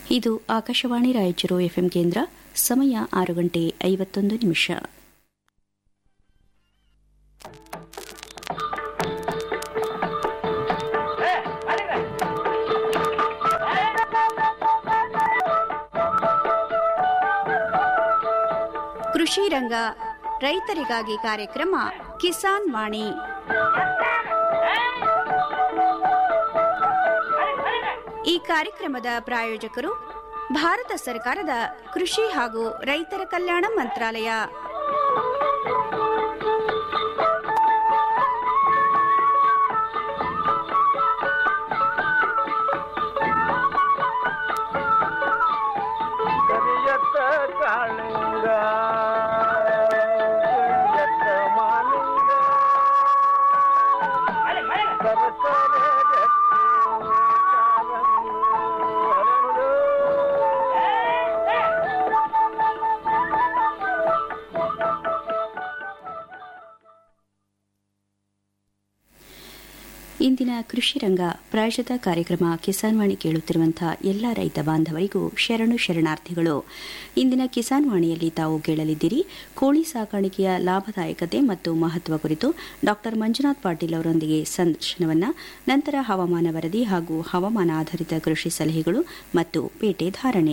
ಇದು ಆಕಾಶವಾಣಿ ರಾಯಚೂರು ಎಫ್ಎಂ ಕೇಂದ್ರ ಸಮಯ ಆರು ಗಂಟೆ ಐವತ್ತೊಂದು ನಿಮಿಷ ಕೃಷಿ ರಂಗ ರೈತರಿಗಾಗಿ ಕಾರ್ಯಕ್ರಮ ಕಿಸಾನ್ ವಾಣಿ ಈ ಕಾರ್ಯಕ್ರಮದ ಪ್ರಾಯೋಜಕರು ಭಾರತ ಸರ್ಕಾರದ ಕೃಷಿ ಹಾಗೂ ರೈತರ ಕಲ್ಯಾಣ ಮಂತ್ರಾಲಯ ಕರಿಯತ್ತ ಕಾಳಿಂಗ ಕರಿಯತ್ತ ಮಾಲಿಂಗ ಸರಸರ ಗಟ್ಟಿ ಕಾಲಂದು ಹರಳು. ಇಂದಿನ ಕೃಷಿ ರಂಗ ಪ್ರಾಯಶತ ಕಾರ್ಯಕ್ರಮ ಕಿಸಾನ್ ವಾಣಿ ಕೇಳುತ್ತಿರುವಂತಹ ಎಲ್ಲ ರೈತ ಬಾಂಧವರಿಗೂ ಶರಣು ಶರಣಾರ್ಥಿಗಳು ಇಂದಿನ ಕಿಸಾನ್ ವಾಣಿಯಲ್ಲಿ ತಾವು ಕೇಳಲಿದ್ದೀರಿ ಕೋಳಿ ಸಾಕಾಣಿಕೆಯ ಲಾಭದಾಯಕತೆ ಮತ್ತು ಮಹತ್ವ ಕುರಿತು ಡಾ ಮಂಜುನಾಥ್ ಪಾಟೀಲ್ ಅವರೊಂದಿಗೆ ಸಂದರ್ಶನವನ್ನ ನಂತರ ಹವಾಮಾನ ವರದಿ ಹಾಗೂ ಹವಾಮಾನ ಆಧಾರಿತ ಕೃಷಿ ಸಲಹೆಗಳು ಮತ್ತು ಪೇಟೆ ಧಾರಣೆ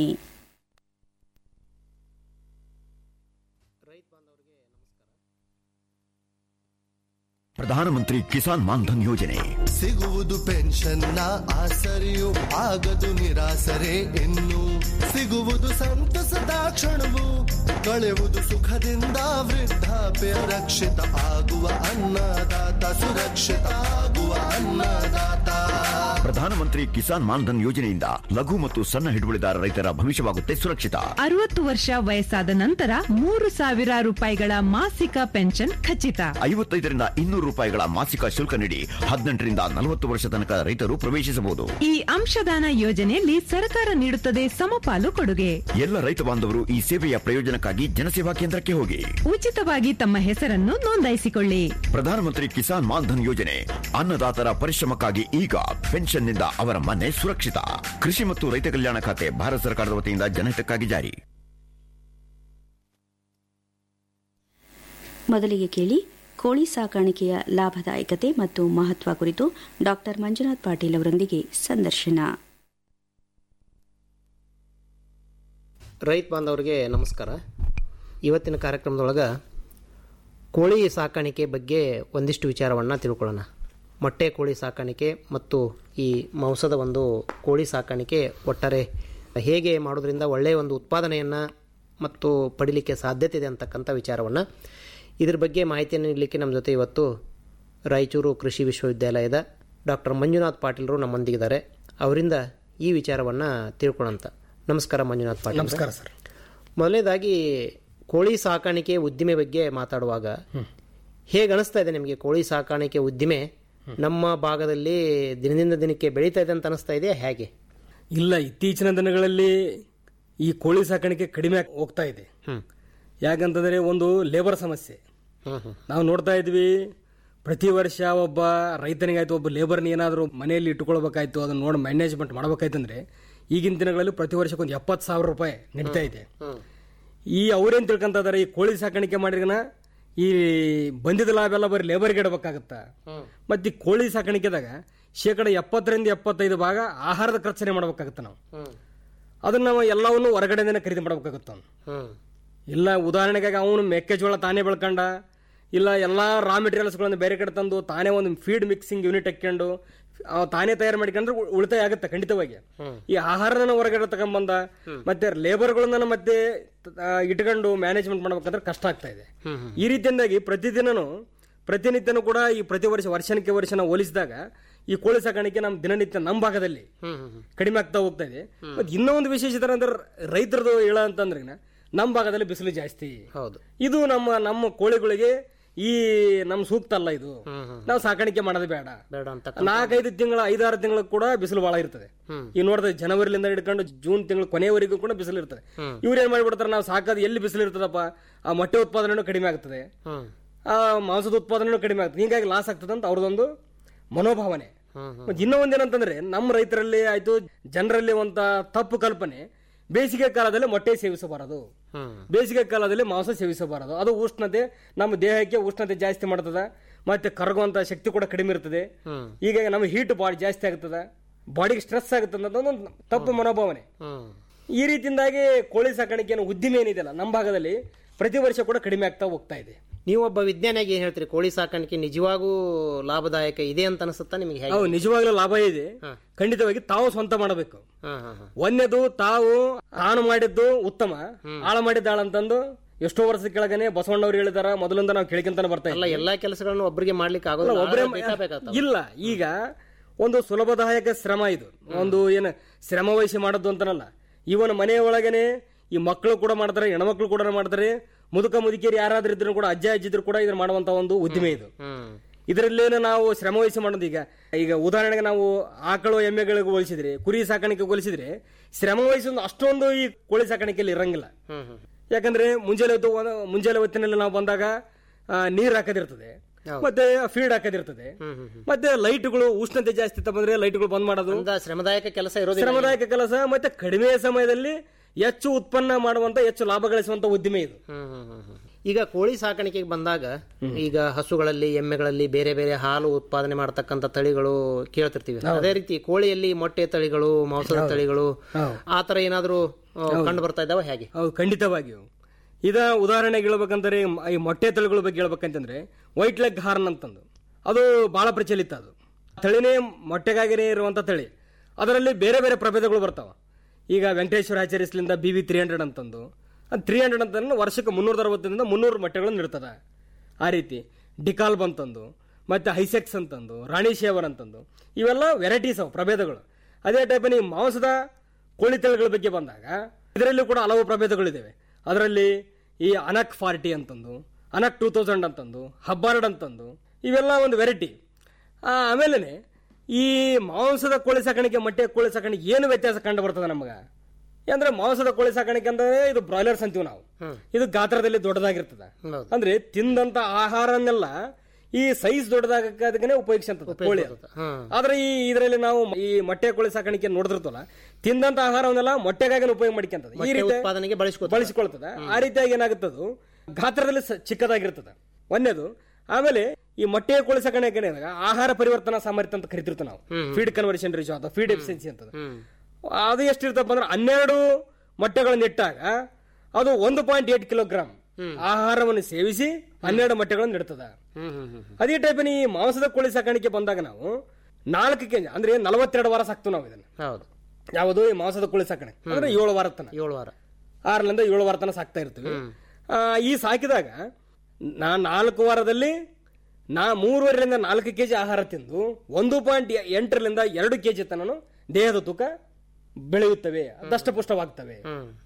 ಪ್ರಧಾನಮಂತ್ರಿ ಕಿಸಾನ್ ಮಾನ್ಧನ್ ಯೋಜನೆ ಸಿಗುವುದು ಪೆನ್ಷನ್ನ ಆಸರೆಯು ಆಗದು ನಿರಾಸರೆ ಇನ್ನು ಸಿಗುವುದು ಸಂತಸದ ಕ್ಷಣವು ಕಳೆಯುವುದು ಸುಖದಿಂದ ವೃದ್ಧಾಪ್ಯ ರಕ್ಷಿತ ಆಗುವ ಅನ್ನದಾತ ಸುರಕ್ಷಿತ ಆಗುವ ಅನ್ನದಾತ ಪ್ರಧಾನಮಂತ್ರಿ ಕಿಸಾನ್ ಮಾನ್ಧನ್ ಯೋಜನೆಯಿಂದ ಲಘು ಮತ್ತು ಸಣ್ಣ ಹಿಡುವಳಿದಾರ ರೈತರ ಭವಿಷ್ಯವಾಗುತ್ತೆ ಸುರಕ್ಷಿತ ಅರವತ್ತು ವರ್ಷ ವಯಸ್ಸಾದ ನಂತರ ಮೂರು ಸಾವಿರ ರೂಪಾಯಿಗಳ ಮಾಸಿಕ ಪೆನ್ಷನ್ ಖಚಿತ ಐವತ್ತೈದರಿಂದ ಇನ್ನೂರು ರೂಪಾಯಿಗಳ ಮಾಸಿಕ ಶುಲ್ಕ ನೀಡಿ ಹದಿನೆಂಟರಿಂದ ನಲವತ್ತು ವರ್ಷ ತನಕ ರೈತರು ಪ್ರವೇಶಿಸಬಹುದು ಈ ಅಂಶದಾನ ಯೋಜನೆಯಲ್ಲಿ ಸರ್ಕಾರ ನೀಡುತ್ತದೆ ಸಮಪಾಲು ಕೊಡುಗೆ ಎಲ್ಲ ರೈತ ಬಾಂಧವರು ಈ ಸೇವೆಯ ಪ್ರಯೋಜನಕ್ಕಾಗಿ ಜನಸೇವಾ ಕೇಂದ್ರಕ್ಕೆ ಹೋಗಿ ಉಚಿತವಾಗಿ ತಮ್ಮ ಹೆಸರನ್ನು ನೋಂದಾಯಿಸಿಕೊಳ್ಳಿ ಪ್ರಧಾನಮಂತ್ರಿ ಕಿಸಾನ್ ಮಾನ್ಧನ್ ಯೋಜನೆ ಅನ್ನದಾತರ ಪರಿಶ್ರಮಕ್ಕಾಗಿ ಈಗ ಪೆನ್ಷನ್ನಿಂದ ಅವರ ಮನೆ ಸುರಕ್ಷಿತ ಕೃಷಿ ಮತ್ತು ರೈತ ಕಲ್ಯಾಣ ಖಾತೆ ಭಾರತ ಸರ್ಕಾರದ ವತಿಯಿಂದ ಜನಹಿತಕ್ಕಾಗಿ ಜಾರಿ ಮೊದಲಿಗೆ ಕೇಳಿ ಕೋಳಿ ಸಾಕಾಣಿಕೆಯ ಲಾಭದಾಯಕತೆ ಮತ್ತು ಮಹತ್ವ ಕುರಿತು ಡಾ ಮಂಜುನಾಥ್ ಪಾಟೀಲ್ ಅವರೊಂದಿಗೆ ಸಂದರ್ಶನ ರೈತ ಬಾಂಧವರಿಗೆ ನಮಸ್ಕಾರ ಇವತ್ತಿನ ಕಾರ್ಯಕ್ರಮದೊಳಗೆ ಕೋಳಿ ಸಾಕಾಣಿಕೆ ಬಗ್ಗೆ ಒಂದಿಷ್ಟು ವಿಚಾರವನ್ನು ತಿಳ್ಕೊಳ್ಳೋಣ ಮೊಟ್ಟೆ ಕೋಳಿ ಸಾಕಾಣಿಕೆ ಮತ್ತು ಈ ಮಾಂಸದ ಒಂದು ಕೋಳಿ ಸಾಕಾಣಿಕೆ ಒಟ್ಟಾರೆ ಹೇಗೆ ಮಾಡೋದ್ರಿಂದ ಒಳ್ಳೆಯ ಒಂದು ಉತ್ಪಾದನೆಯನ್ನು ಮತ್ತು ಪಡಿಲಿಕ್ಕೆ ಸಾಧ್ಯತೆ ಇದೆ ಅಂತಕ್ಕಂಥ ವಿಚಾರವನ್ನು ಇದ್ರ ಬಗ್ಗೆ ಮಾಹಿತಿಯನ್ನು ನೀಡಲಿಕ್ಕೆ ನಮ್ಮ ಜೊತೆ ಇವತ್ತು ರಾಯಚೂರು ಕೃಷಿ ವಿಶ್ವವಿದ್ಯಾಲಯದ ಡಾಕ್ಟರ್ ಮಂಜುನಾಥ್ ಪಾಟೀಲರು ನಮ್ಮೊಂದಿಗಿದ್ದಾರೆ ಅವರಿಂದ ಈ ವಿಚಾರವನ್ನು ತಿಳ್ಕೊಳ್ಳೋಂಥ ನಮಸ್ಕಾರ ಮಂಜುನಾಥ್ ಪಾಟೀಲ್ ನಮಸ್ಕಾರ ಸರ್ ಮೊದಲನೇದಾಗಿ ಕೋಳಿ ಸಾಕಾಣಿಕೆ ಉದ್ದಿಮೆ ಬಗ್ಗೆ ಮಾತಾಡುವಾಗ ಹೇಗೆ ಅನಿಸ್ತಾ ಇದೆ ನಿಮಗೆ ಕೋಳಿ ಸಾಕಾಣಿಕೆ ಉದ್ದಿಮೆ ನಮ್ಮ ಭಾಗದಲ್ಲಿ ದಿನದಿಂದ ದಿನಕ್ಕೆ ಬೆಳೀತಾ ಇದೆ ಅಂತ ಅನಿಸ್ತಾ ಇದೆಯಾ ಹೇಗೆ ಇಲ್ಲ ಇತ್ತೀಚಿನ ದಿನಗಳಲ್ಲಿ ಈ ಕೋಳಿ ಸಾಕಾಣಿಕೆ ಕಡಿಮೆ ಆಗ್- ಹೋಗ್ತಾ ಇದೆ ಹ್ಮ್. ಯಾಕಂತಂದ್ರೆ ಒಂದು ಲೇಬರ್ ಸಮಸ್ಯೆ ಹ್ಮ್ ಹ್ಮ್ ನಾವು ನೋಡ್ತಾ ಇದ್ವಿ ಪ್ರತಿ ವರ್ಷ ಒಬ್ಬ ರೈತನಿಗಾಯ್ತು ಒಬ್ಬ ಲೇಬರ್ನ ಏನಾದರೂ ಮನೆಯಲ್ಲಿ ಇಟ್ಕೊಳ್ಬೇಕಾಯ್ತು ಅದನ್ನ ನೋಡಿ ಮ್ಯಾನೇಜ್ಮೆಂಟ್ ಮಾಡ್ಬೇಕಾಯ್ತಂದ್ರೆ ಈಗಿನ ದಿನಗಳಲ್ಲಿ ಪ್ರತಿ ವರ್ಷಕ್ಕೆ ಒಂದು ಎಪ್ಪತ್ತು ಸಾವಿರ ರೂಪಾಯಿ ನಡೀತಾ ಇದೆ ಈ ಅವ್ರೇನ್ ತಿಳ್ಕೊಂತ ಇದಾರೆ ಈ ಕೋಳಿ ಸಾಕಾಣಿಕೆ ಮಾಡಿರ್ಗನ ಈ ಬಂದಿದ್ದ ಲಾಭ ಎಲ್ಲ ಬರೀ ಲೇಬರ್ಗೆ ಇಡಬೇಕಾಗತ್ತ ಮತ್ತೆ ಈ ಕೋಳಿ ಸಾಕಾಣಿಕೆದಾಗ ಶೇಕಡ ಎಪ್ಪತ್ತರಿಂದ ಎಪ್ಪತ್ತೈದು ಭಾಗ ಆಹಾರದ ಖರ್ಚನೆ ಮಾಡ್ಬೇಕಾಗತ್ತ ನಾವು ಅದನ್ನ ನಾವು ಎಲ್ಲವನ್ನು ಹೊರಗಡೆಯಿಂದನೇ ಖರೀದಿ ಮಾಡ್ಬೇಕಾಗತ್ತ ಅವ್ನು ಹ್ಮ್ ಇಲ್ಲ ಉದಾಹರಣೆಗಾಗಿ ಅವನು ಮೆಕ್ಕೆಜೋಳ ತಾನೇ ಬೆಳ್ಕೊಂಡ ಇಲ್ಲ ಎಲ್ಲ ರಾ ಮೆಟೀರಿಯಲ್ಸ್ಗಳನ್ನು ಬೇರೆ ಕಡೆ ತಂದು ತಾನೇ ಒಂದು ಫೀಡ್ ಮಿಕ್ಸಿಂಗ್ ಯೂನಿಟ್ ಹಾಕ್ಕೊಂಡು ಅವ ತಾನೇ ತಯಾರು ಮಾಡ್ಕೊಂಡ್ರೆ ಉ- ಉಳಿತಾಯ ಆಗುತ್ತೆ ಖಂಡಿತವಾಗಿ ಈ ಆಹಾರನ ಹೊರಗಡೆ ತಗೊಂಬಂದ ಮತ್ತೆ ಲೇಬರ್ಗಳನ್ನ ಮತ್ತೆ ಆ, ಇಟ್ಕೊಂಡು ಮ್ಯಾನೇಜ್ಮೆಂಟ್ ಮಾಡ್ಬೇಕಂದ್ರೆ ಕಷ್ಟ ಆಗ್ತಾ ಇದೆ ಈ ರೀತಿಯಿಂದಾಗಿ ಪ್ರತಿದಿನನು ಪ್ರತಿನಿತ್ಯನೂ ಕೂಡ ಈ ಪ್ರತಿ ವರ್ಷ ವರ್ಷನಕ್ಕೆ ವರ್ಷನ ಹೋಲಿಸಿದಾಗ ಈ ಕೋಳಿ ಸಾಕಾಣಿಕೆ ನಮ್ಮ ದಿನನಿತ್ಯ ನಮ್ಮ ಭಾಗದಲ್ಲಿ ಕಡಿಮೆ ಆಗ್ತಾ ಹೋಗ್ತಾ ಇದೆ ಮತ್ತೆ ಇನ್ನೂ ಒಂದು ವಿಶೇಷತೆ ಅಂದ್ರೆ ರೈತರದು ಹೇಳ ಅಂತಂದ್ರೆ ನಮ್ಮ ಭಾಗದಲ್ಲಿ ಬಿಸಿಲು ಜಾಸ್ತಿ ಹೌದು ಇದು ನಮ್ಮ ನಮ್ಮ ಕೋಳಿಗಳಿಗೆ ಈ ನಮ್ ಸೂಕ್ತ ಅಲ್ಲ ಇದು ನಾವು ಸಾಕಾಣಿಕೆ ಮಾಡೋದು ಬೇಡ ಬೇಡ ಅಂತ ನಾಲ್ಕೈದು ತಿಂಗಳ ಐದಾರು ತಿಂಗಳು ಕೂಡ ಬಿಸಿಲು ಬಹಳ ಇರ್ತದೆ ಈ ನೋಡಿದ್ರೆ ಜನವರಿಲಿಂದ ಹಿಡ್ಕೊಂಡು ಜೂನ್ ತಿಂಗಳು ಕೊನೆಯವರೆಗೂ ಕೂಡ ಬಿಸಿಲು ಇರ್ತದೆ ಇವ್ರು ಏನ್ ಮಾಡ್ಬಿಡ್ತಾರೆ ನಾವು ಸಾಕೋದು ಎಲ್ಲಿ ಬಿಸಿಲು ಇರ್ತದಪ್ಪ ಆ ಮೊಟ್ಟೆ ಉತ್ಪಾದನೆನೂ ಕಡಿಮೆ ಆಗ್ತದೆ ಹ್ಮ್ ಆ ಮಾಂಸದ ಉತ್ಪಾದನೆನೂ ಕಡಿಮೆ ಆಗ್ತದೆ ಹೀಗಾಗಿ ಲಾಸ್ ಆಗ್ತದೆ ಅಂತ ಅವ್ರದೊಂದು ಮನೋಭಾವನೆ ಮತ್ತೆ ಇನ್ನೂ ಒಂದೇನಂತಂದ್ರೆ ನಮ್ಮ ರೈತರಲ್ಲಿ ಆಯ್ತು ಜನರಲ್ಲಿ ಒಂತ ತಪ್ಪು ಕಲ್ಪನೆ ಬೇಸಿಗೆ ಕಾಲದಲ್ಲಿ ಮೊಟ್ಟೆ ಸೇವಿಸಬಾರದು ಬೇಸಿಗೆ ಕಾಲದಲ್ಲಿ ಮಾಂಸ ಸೇವಿಸಬಾರದು ಅದು ಉಷ್ಣತೆ ನಮ್ಮ ದೇಹಕ್ಕೆ ಉಷ್ಣತೆ ಜಾಸ್ತಿ ಮಾಡ್ತದ ಮತ್ತೆ ಕರಗುವಂತ ಶಕ್ತಿ ಕೂಡ ಕಡಿಮೆ ಇರ್ತದೆ ಈಗ ನಮ್ಮ ಹೀಟ್ ಬಾಡಿ ಜಾಸ್ತಿ ಆಗ್ತದ ಬಾಡಿಗೆ ಸ್ಟ್ರೆಸ್ ಆಗುತ್ತೆ ಅನ್ನೋದು ಒಂದು ತಪ್ಪು ಮನೋಭಾವನೆ ಈ ರೀತಿಯಿಂದಾಗಿ ಕೋಳಿ ಸಾಕಾಣಿಕೆ ಅನ್ನೋ ಉದ್ದಿಮೆ ಏನಿದೆಯಲ್ಲ ನಮ್ಮ ಭಾಗದಲ್ಲಿ ಪ್ರತಿ ವರ್ಷ ಕೂಡ ಕಡಿಮೆ ಆಗ್ತಾ ಹೋಗ್ತಾ ಇದೆ ನೀವೊಬ್ಬ ವಿಜ್ಞಾನಿಯಾಗಿ ಏನ್ ಹೇಳ್ತೀರಿ ಕೋಳಿ ಸಾಕಾಣಿಕೆ ನಿಜವಾಗೂ ಲಾಭದಾಯಕ ಇದೆ ಅಂತ ಅನಿಸುತ್ತಾ ನಿಮಗೆ ಹೇಗೆ ಅವು ನಿಜವಾಗ್ಲೂ ಲಾಭ ಇದೆ ಖಂಡಿತವಾಗಿ ತಾವು ಸ್ವಂತ ಮಾಡಬೇಕು ಹಾ ಹಾ ಹಾ ಒಂದೇದು ತಾವು ತಾನು ಮಾಡಿದ್ದು ಉತ್ತಮ ಆಳ ಮಾಡಿದ್ದಾಳ ಅಂತಂದು ಎಷ್ಟೋ ವರ್ಷದ ಕೆಳಗನೆ ಬಸವಣ್ಣವ್ರು ಹೇಳಿದಾರ ಮೊದಲಿಂದ ನಾವು ಕೇಳ್ಕೊಂತಾನೆ ಬರ್ತಾ ಅಲ್ಲ ಇದ್ದೀವಿ. ಎಲ್ಲಾ ಕೆಲಸಗಳನ್ನು ಒಬ್ಬರಿಗೆ ಮಾಡ್ಲಿಕ್ಕೆ ಆಗೋದಿಲ್ಲ ಒಬ್ಬರೇ ಆಳ ಬೇಕಾಗತ್ತಲ್ಲ. ಇಲ್ಲ ಈಗ ಒಂದು ಸುಲಭದಾಯಕ ಶ್ರಮ ಇದು ಒಂದು ಏನು ಶ್ರಮ ವಹಿಸಿ ಮಾಡೋದು ಅಂತನಲ್ಲ ಇವನ್ ಮನೆಯ ಒಳಗನೆ ಈ ಮಕ್ಕಳು ಕೂಡ ಮಾಡ್ತಾರೆ ಹೆಣ್ಮಕ್ಳು ಕೂಡ ಮಾಡ್ತಾರೆ ಮುದುಕ ಮುದುಕಿಯರು ಯಾರಾದ್ರೂ ಇದ್ರು ಕೂಡ ಅಜ್ಜ ಅಜ್ಜಿ ಇದ್ರು ಕೂಡ ಇದನ್ನ ಮಾಡುವಂತ ಒಂದು ಉದ್ದಿಮೆ ಇದು ಹ್ಮ್ ಇದರಲ್ಲೇನು ನಾವು ಶ್ರಮ ವಹಿಸಿ ಮಾಡೋದು ಈಗ ಈಗ ಉದಾಹರಣೆಗೆ ನಾವು ಆಕಳು ಎಮ್ಮೆಗಳಿಗೆ ಹೋಲಿಸಿದ್ರೆ ಕುರಿ ಸಾಕಾಣಿಕೆ ಹೋಲಿಸಿದ್ರೆ ಶ್ರಮ ವಹಿಸೋದು ಅಷ್ಟೊಂದು ಈ ಕೋಳಿ ಸಾಕಾಣಿಕೆಯಲ್ಲಿ ಇರಂಗಿಲ್ಲ ಹ್ಮ್ ಹ್ಮ್ ಯಾಕಂದ್ರೆ ಮುಂಜಾನೆ ಹೊತ್ತು ಒಂದು- ಮುಂಜಾನೆ ಹೊತ್ತಿನಲ್ಲಿ ನಾವು ಬಂದಾಗ ಆ, ನೀರ್ ಹಾಕೋದಿರ್ತದೆ ಮತ್ತೆ ಫೀಡ್ ಹಾಕೋದಿರ್ತದೆ ಮತ್ತೆ ಲೈಟ್ಗಳು ಉಷ್ಣತೆ ಜಾಸ್ತಿ ಇತ್ತ ಬಂದ್ರೆ ಲೈಟ್ಗಳು ಬಂದ್ ಮಾಡೋದು ಅಂದ ಶ್ರಮದಾಯಕ ಕೆಲಸ ಇರೋದಿಲ್ಲ ಶ್ರಮದಾಯಕ ಕೆಲಸ ಮತ್ತೆ ಕಡಿಮೆ ಸಮಯದಲ್ಲಿ ಹೆಚ್ಚು ಉತ್ಪನ್ನ ಮಾಡುವಂತ ಹೆಚ್ಚು ಲಾಭ ಗಳಿಸುವಂತ ಉದ್ದಿಮೆ ಇದು ಹ್ಮ್, ಹ್ಮ್, ಹ್ಮ್, ಹ್ಮ್. ಈಗ ಕೋಳಿ ಸಾಕಾಣಿಕೆಗೆ ಬಂದಾಗ ಈಗ ಹಸುಗಳಲ್ಲಿ ಎಮ್ಮೆಗಳಲ್ಲಿ ಬೇರೆ ಬೇರೆ ಹಾಲು ಉತ್ಪಾದನೆ ಮಾಡತಕ್ಕಂತ ತಳಿಗಳು ಕೇಳ್ತಿರ್ತೀವಿ ಅದೇ ರೀತಿ ಕೋಳಿಯಲ್ಲಿ ಮೊಟ್ಟೆ ತಳಿಗಳು ಮಾಂಸದ ತಳಿಗಳು ಆ ತರ ಏನಾದ್ರು ಆ, ಕಂಡು ಬರ್ತಾ ಇದಾವ ಹೇಗೆ ಹೌದು ಖಂಡಿತವಾಗಿಯೂ ಇದ ಉದಾಹರಣೆಗೆ ಹೇಳ್ಬೇಕಂದ್ರೆ ಮ- ಈ ಮೊಟ್ಟೆ ತಳಿಗಳ ಬಗ್ಗೆ ಹೇಳ್ಬೇಕಂತಂದ್ರೆ ವೈಟ್ ಲೆಗ್ ಹಾರ್ನ್ ಅಂತಂದು ಅದು ಬಹಳ ಪ್ರಚಲಿತ ಅದು ತಳಿನೇ ಮೊಟ್ಟೆಗಾಗಿನೇ ಇರುವಂತ ತಳಿ ಅದರಲ್ಲಿ ಬೇರೆ ಬೇರೆ ಪ್ರಭೇದಗಳು ಬರ್ತಾವ ಈಗ ವೆಂಕಟೇಶ್ವರ ಹ್ಯಾಚರೀಸ್ಲಿಂದ ಬಿ ವಿ ತ್ರೀ ಹಂಡ್ರೆಡ್ ಅಂತಂದು ಅದು ತ್ರೀ ಹಂಡ್ರೆಡ್ ಅಂತಂದ್ರೆ ವರ್ಷಕ್ಕೆ ಮುನ್ನೂರ ಅರವತ್ತರಿಂದ ಮುನ್ನೂರು ಮೊಟ್ಟೆಗಳನ್ನು ಇಡ್ತದ ಆ ರೀತಿ ಡಿಕಾಲ್ ಬಂತಂದು ಮತ್ತೆ ಹೈಸೆಕ್ಸ್ ಅಂತಂದು ರಾಣಿ ಶೇವರ್ ಅಂತಂದು ಇವೆಲ್ಲ ವೆರೈಟೀಸ್ ಅವು ಪ್ರಭೇದಗಳು ಅದೇ ಟೈಪ್ ನೀವು ಮಾಂಸದ ಕೋಳಿ ತಳಿಗಳ ಬಗ್ಗೆ ಬಂದಾಗ ಇದರಲ್ಲೂ ಕೂಡ ಹಲವು ಪ್ರಭೇದಗಳಿದ್ದಾವೆ ಅದರಲ್ಲಿ ಈ ಅನಕ್ ಫಾರ್ಟಿ ಅಂತಂದು ಅನಕ್ ಟೂ ತೌಸಂಡ್ ಅಂತಂದು ಹಬ್ಬಾರ್ಡ್ ಅಂತಂದು ಇವೆಲ್ಲ ಒಂದು ವೆರೈಟಿ ಆಮೇಲೆ ಈ ಮಾಂಸದ ಕೋಳಿ ಸಾಕಾಣಿಕೆ ಮೊಟ್ಟೆ ಕೋಳಿ ಸಾಕಾಣಿಕೆ ಏನು ವ್ಯತ್ಯಾಸ ಕಂಡು ಬರ್ತದೆ ನಮಗೆ ಅಂದ್ರೆ ಮಾಂಸದ ಕೋಳಿ ಸಾಕಾಣಿಕೆ ಅಂದ್ರೆ ಇದು ಬ್ರಾಯ್ಲರ್ಸ್ ಅಂತೀವಿ ನಾವು ಇದು ಗಾತ್ರದಲ್ಲಿ ದೊಡ್ಡದಾಗಿರ್ತದೆ ಹೌದು. ಅಂದ್ರೆ ತಿಂದಂತ ಆಹಾರನ್ನೆಲ್ಲ ಈ ಸೈಜ್ ದೊಡ್ಡದಾಗಕ್ಕೆ ಉಪಯೋಗಿಸಂತದ ಕೋಳಿ ಅದು. ಹ್ಮ್. ಆದ್ರೆ ಈ ಇದರಲ್ಲಿ ನಾವು ಈ ಮೊಟ್ಟೆ ಕೋಳಿ ಸಾಕಾಣಿಕೆ ನೋಡಿದಿರ್ತಲ್ಲ ತಿಂದಂತ ಆಹಾರವನ್ನೆಲ್ಲ ಮೊಟ್ಟೆಗಾಗಿ ಉಪಯೋಗ ಮಾಡ್ಕೊಂತದ ಈ ಮೊಟ್ಟೆ ರೀತಿ ಉತ್ಪಾದನೆಗೆ ಬಳಸ್ಕೊತ ಬಳಸಿಕೊಳ್ತದ ಆ ರೀತಿಯಾಗಿ ಏನಾಗುತ್ತದು ಗಾತ್ರದಲ್ಲಿ ಸ- ಚಿಕ್ಕದಾಗಿರ್ತದ ಒಂದೇದು ಆಮೇಲೆ ಈ ಮೊಟ್ಟೆ ಕೋಳಿ ಸಾಕಾಣಿಕೆ ಏನಾದಾಗ ಆಹಾರ ಪರಿವರ್ತನಾ ಸಾಮರ್ಥ್ಯ ಅಂತ ಕರಿತಿರ್ತೀವಿ ನಾವು ಫೀಡ್ ಕನ್ವರ್ಷನ್ ರೇಷಿಯೋ ಅಥವಾ ಫೀಡ್ ಎಫಿಷಿಯನ್ಸಿ ಅಂತದ ಅದು ಎಷ್ಟಿರ್ತಪ್ಪ ಅಂದ್ರೆ ಹನ್ನೆರಡು ಮೊಟ್ಟೆಗಳನ್ನು ಇಟ್ಟಾಗ ಅದು ಒಂದು ಪಾಯಿಂಟ್ ಏಟ್ ಕಿಲೋಗ್ರಾಮ್ ಆಹಾರವನ್ನು ಸೇವಿಸಿ ಹನ್ನೆರಡು ಮೊಟ್ಟೆಗಳನ್ನು ಇಡ್ತದ ಅದೇ ಟೈಪಿನ ಈ ಮಾಂಸದ ಕೋಳಿ ಸಾಕಾಣಿಕೆ ಬಂದಾಗ ನಾವು ನಾಲ್ಕು ಕೆಜಿ ಅಂದ್ರೆ ನಲವತ್ತೆರಡು ವಾರ ಸಾಕ್ತು ನಾವು ಇದನ್ನ ಹೌದು ಯಾವುದು ಈ ಮಾಂಸದ ಕೋಳಿ ಸಾಕಾಣಿಕೆ ಅಂದ್ರೆ ಏಳು ವಾರ ತನ ಏಳು ವಾರ ಆರರಿಂದ ಏಳು ವಾರ ತನಕ ಸಾಕ್ತಾ ಇರ್ತೀವಿ ಆ, ಈ ಸಾಕಿದಾಗ ನಾ ನಾಲ್ಕು ವಾರದಲ್ಲಿ ನಾ ಮೂರುವರೆಯಿಂದ ನಾಲ್ಕು ಕೆಜಿ ಆಹಾರ ತಿಂದು ಒಂದು ಪಾಯಿಂಟ್ ಎಂಟರಿಂದ ಎರಡು ಕೆಜಿ ತನನು ದೇಹದ ತೂಕ ಬೆಳೆಯುತ್ತವೆ ದಷ್ಟಪುಷ್ಟವಾಗ್ತವೆ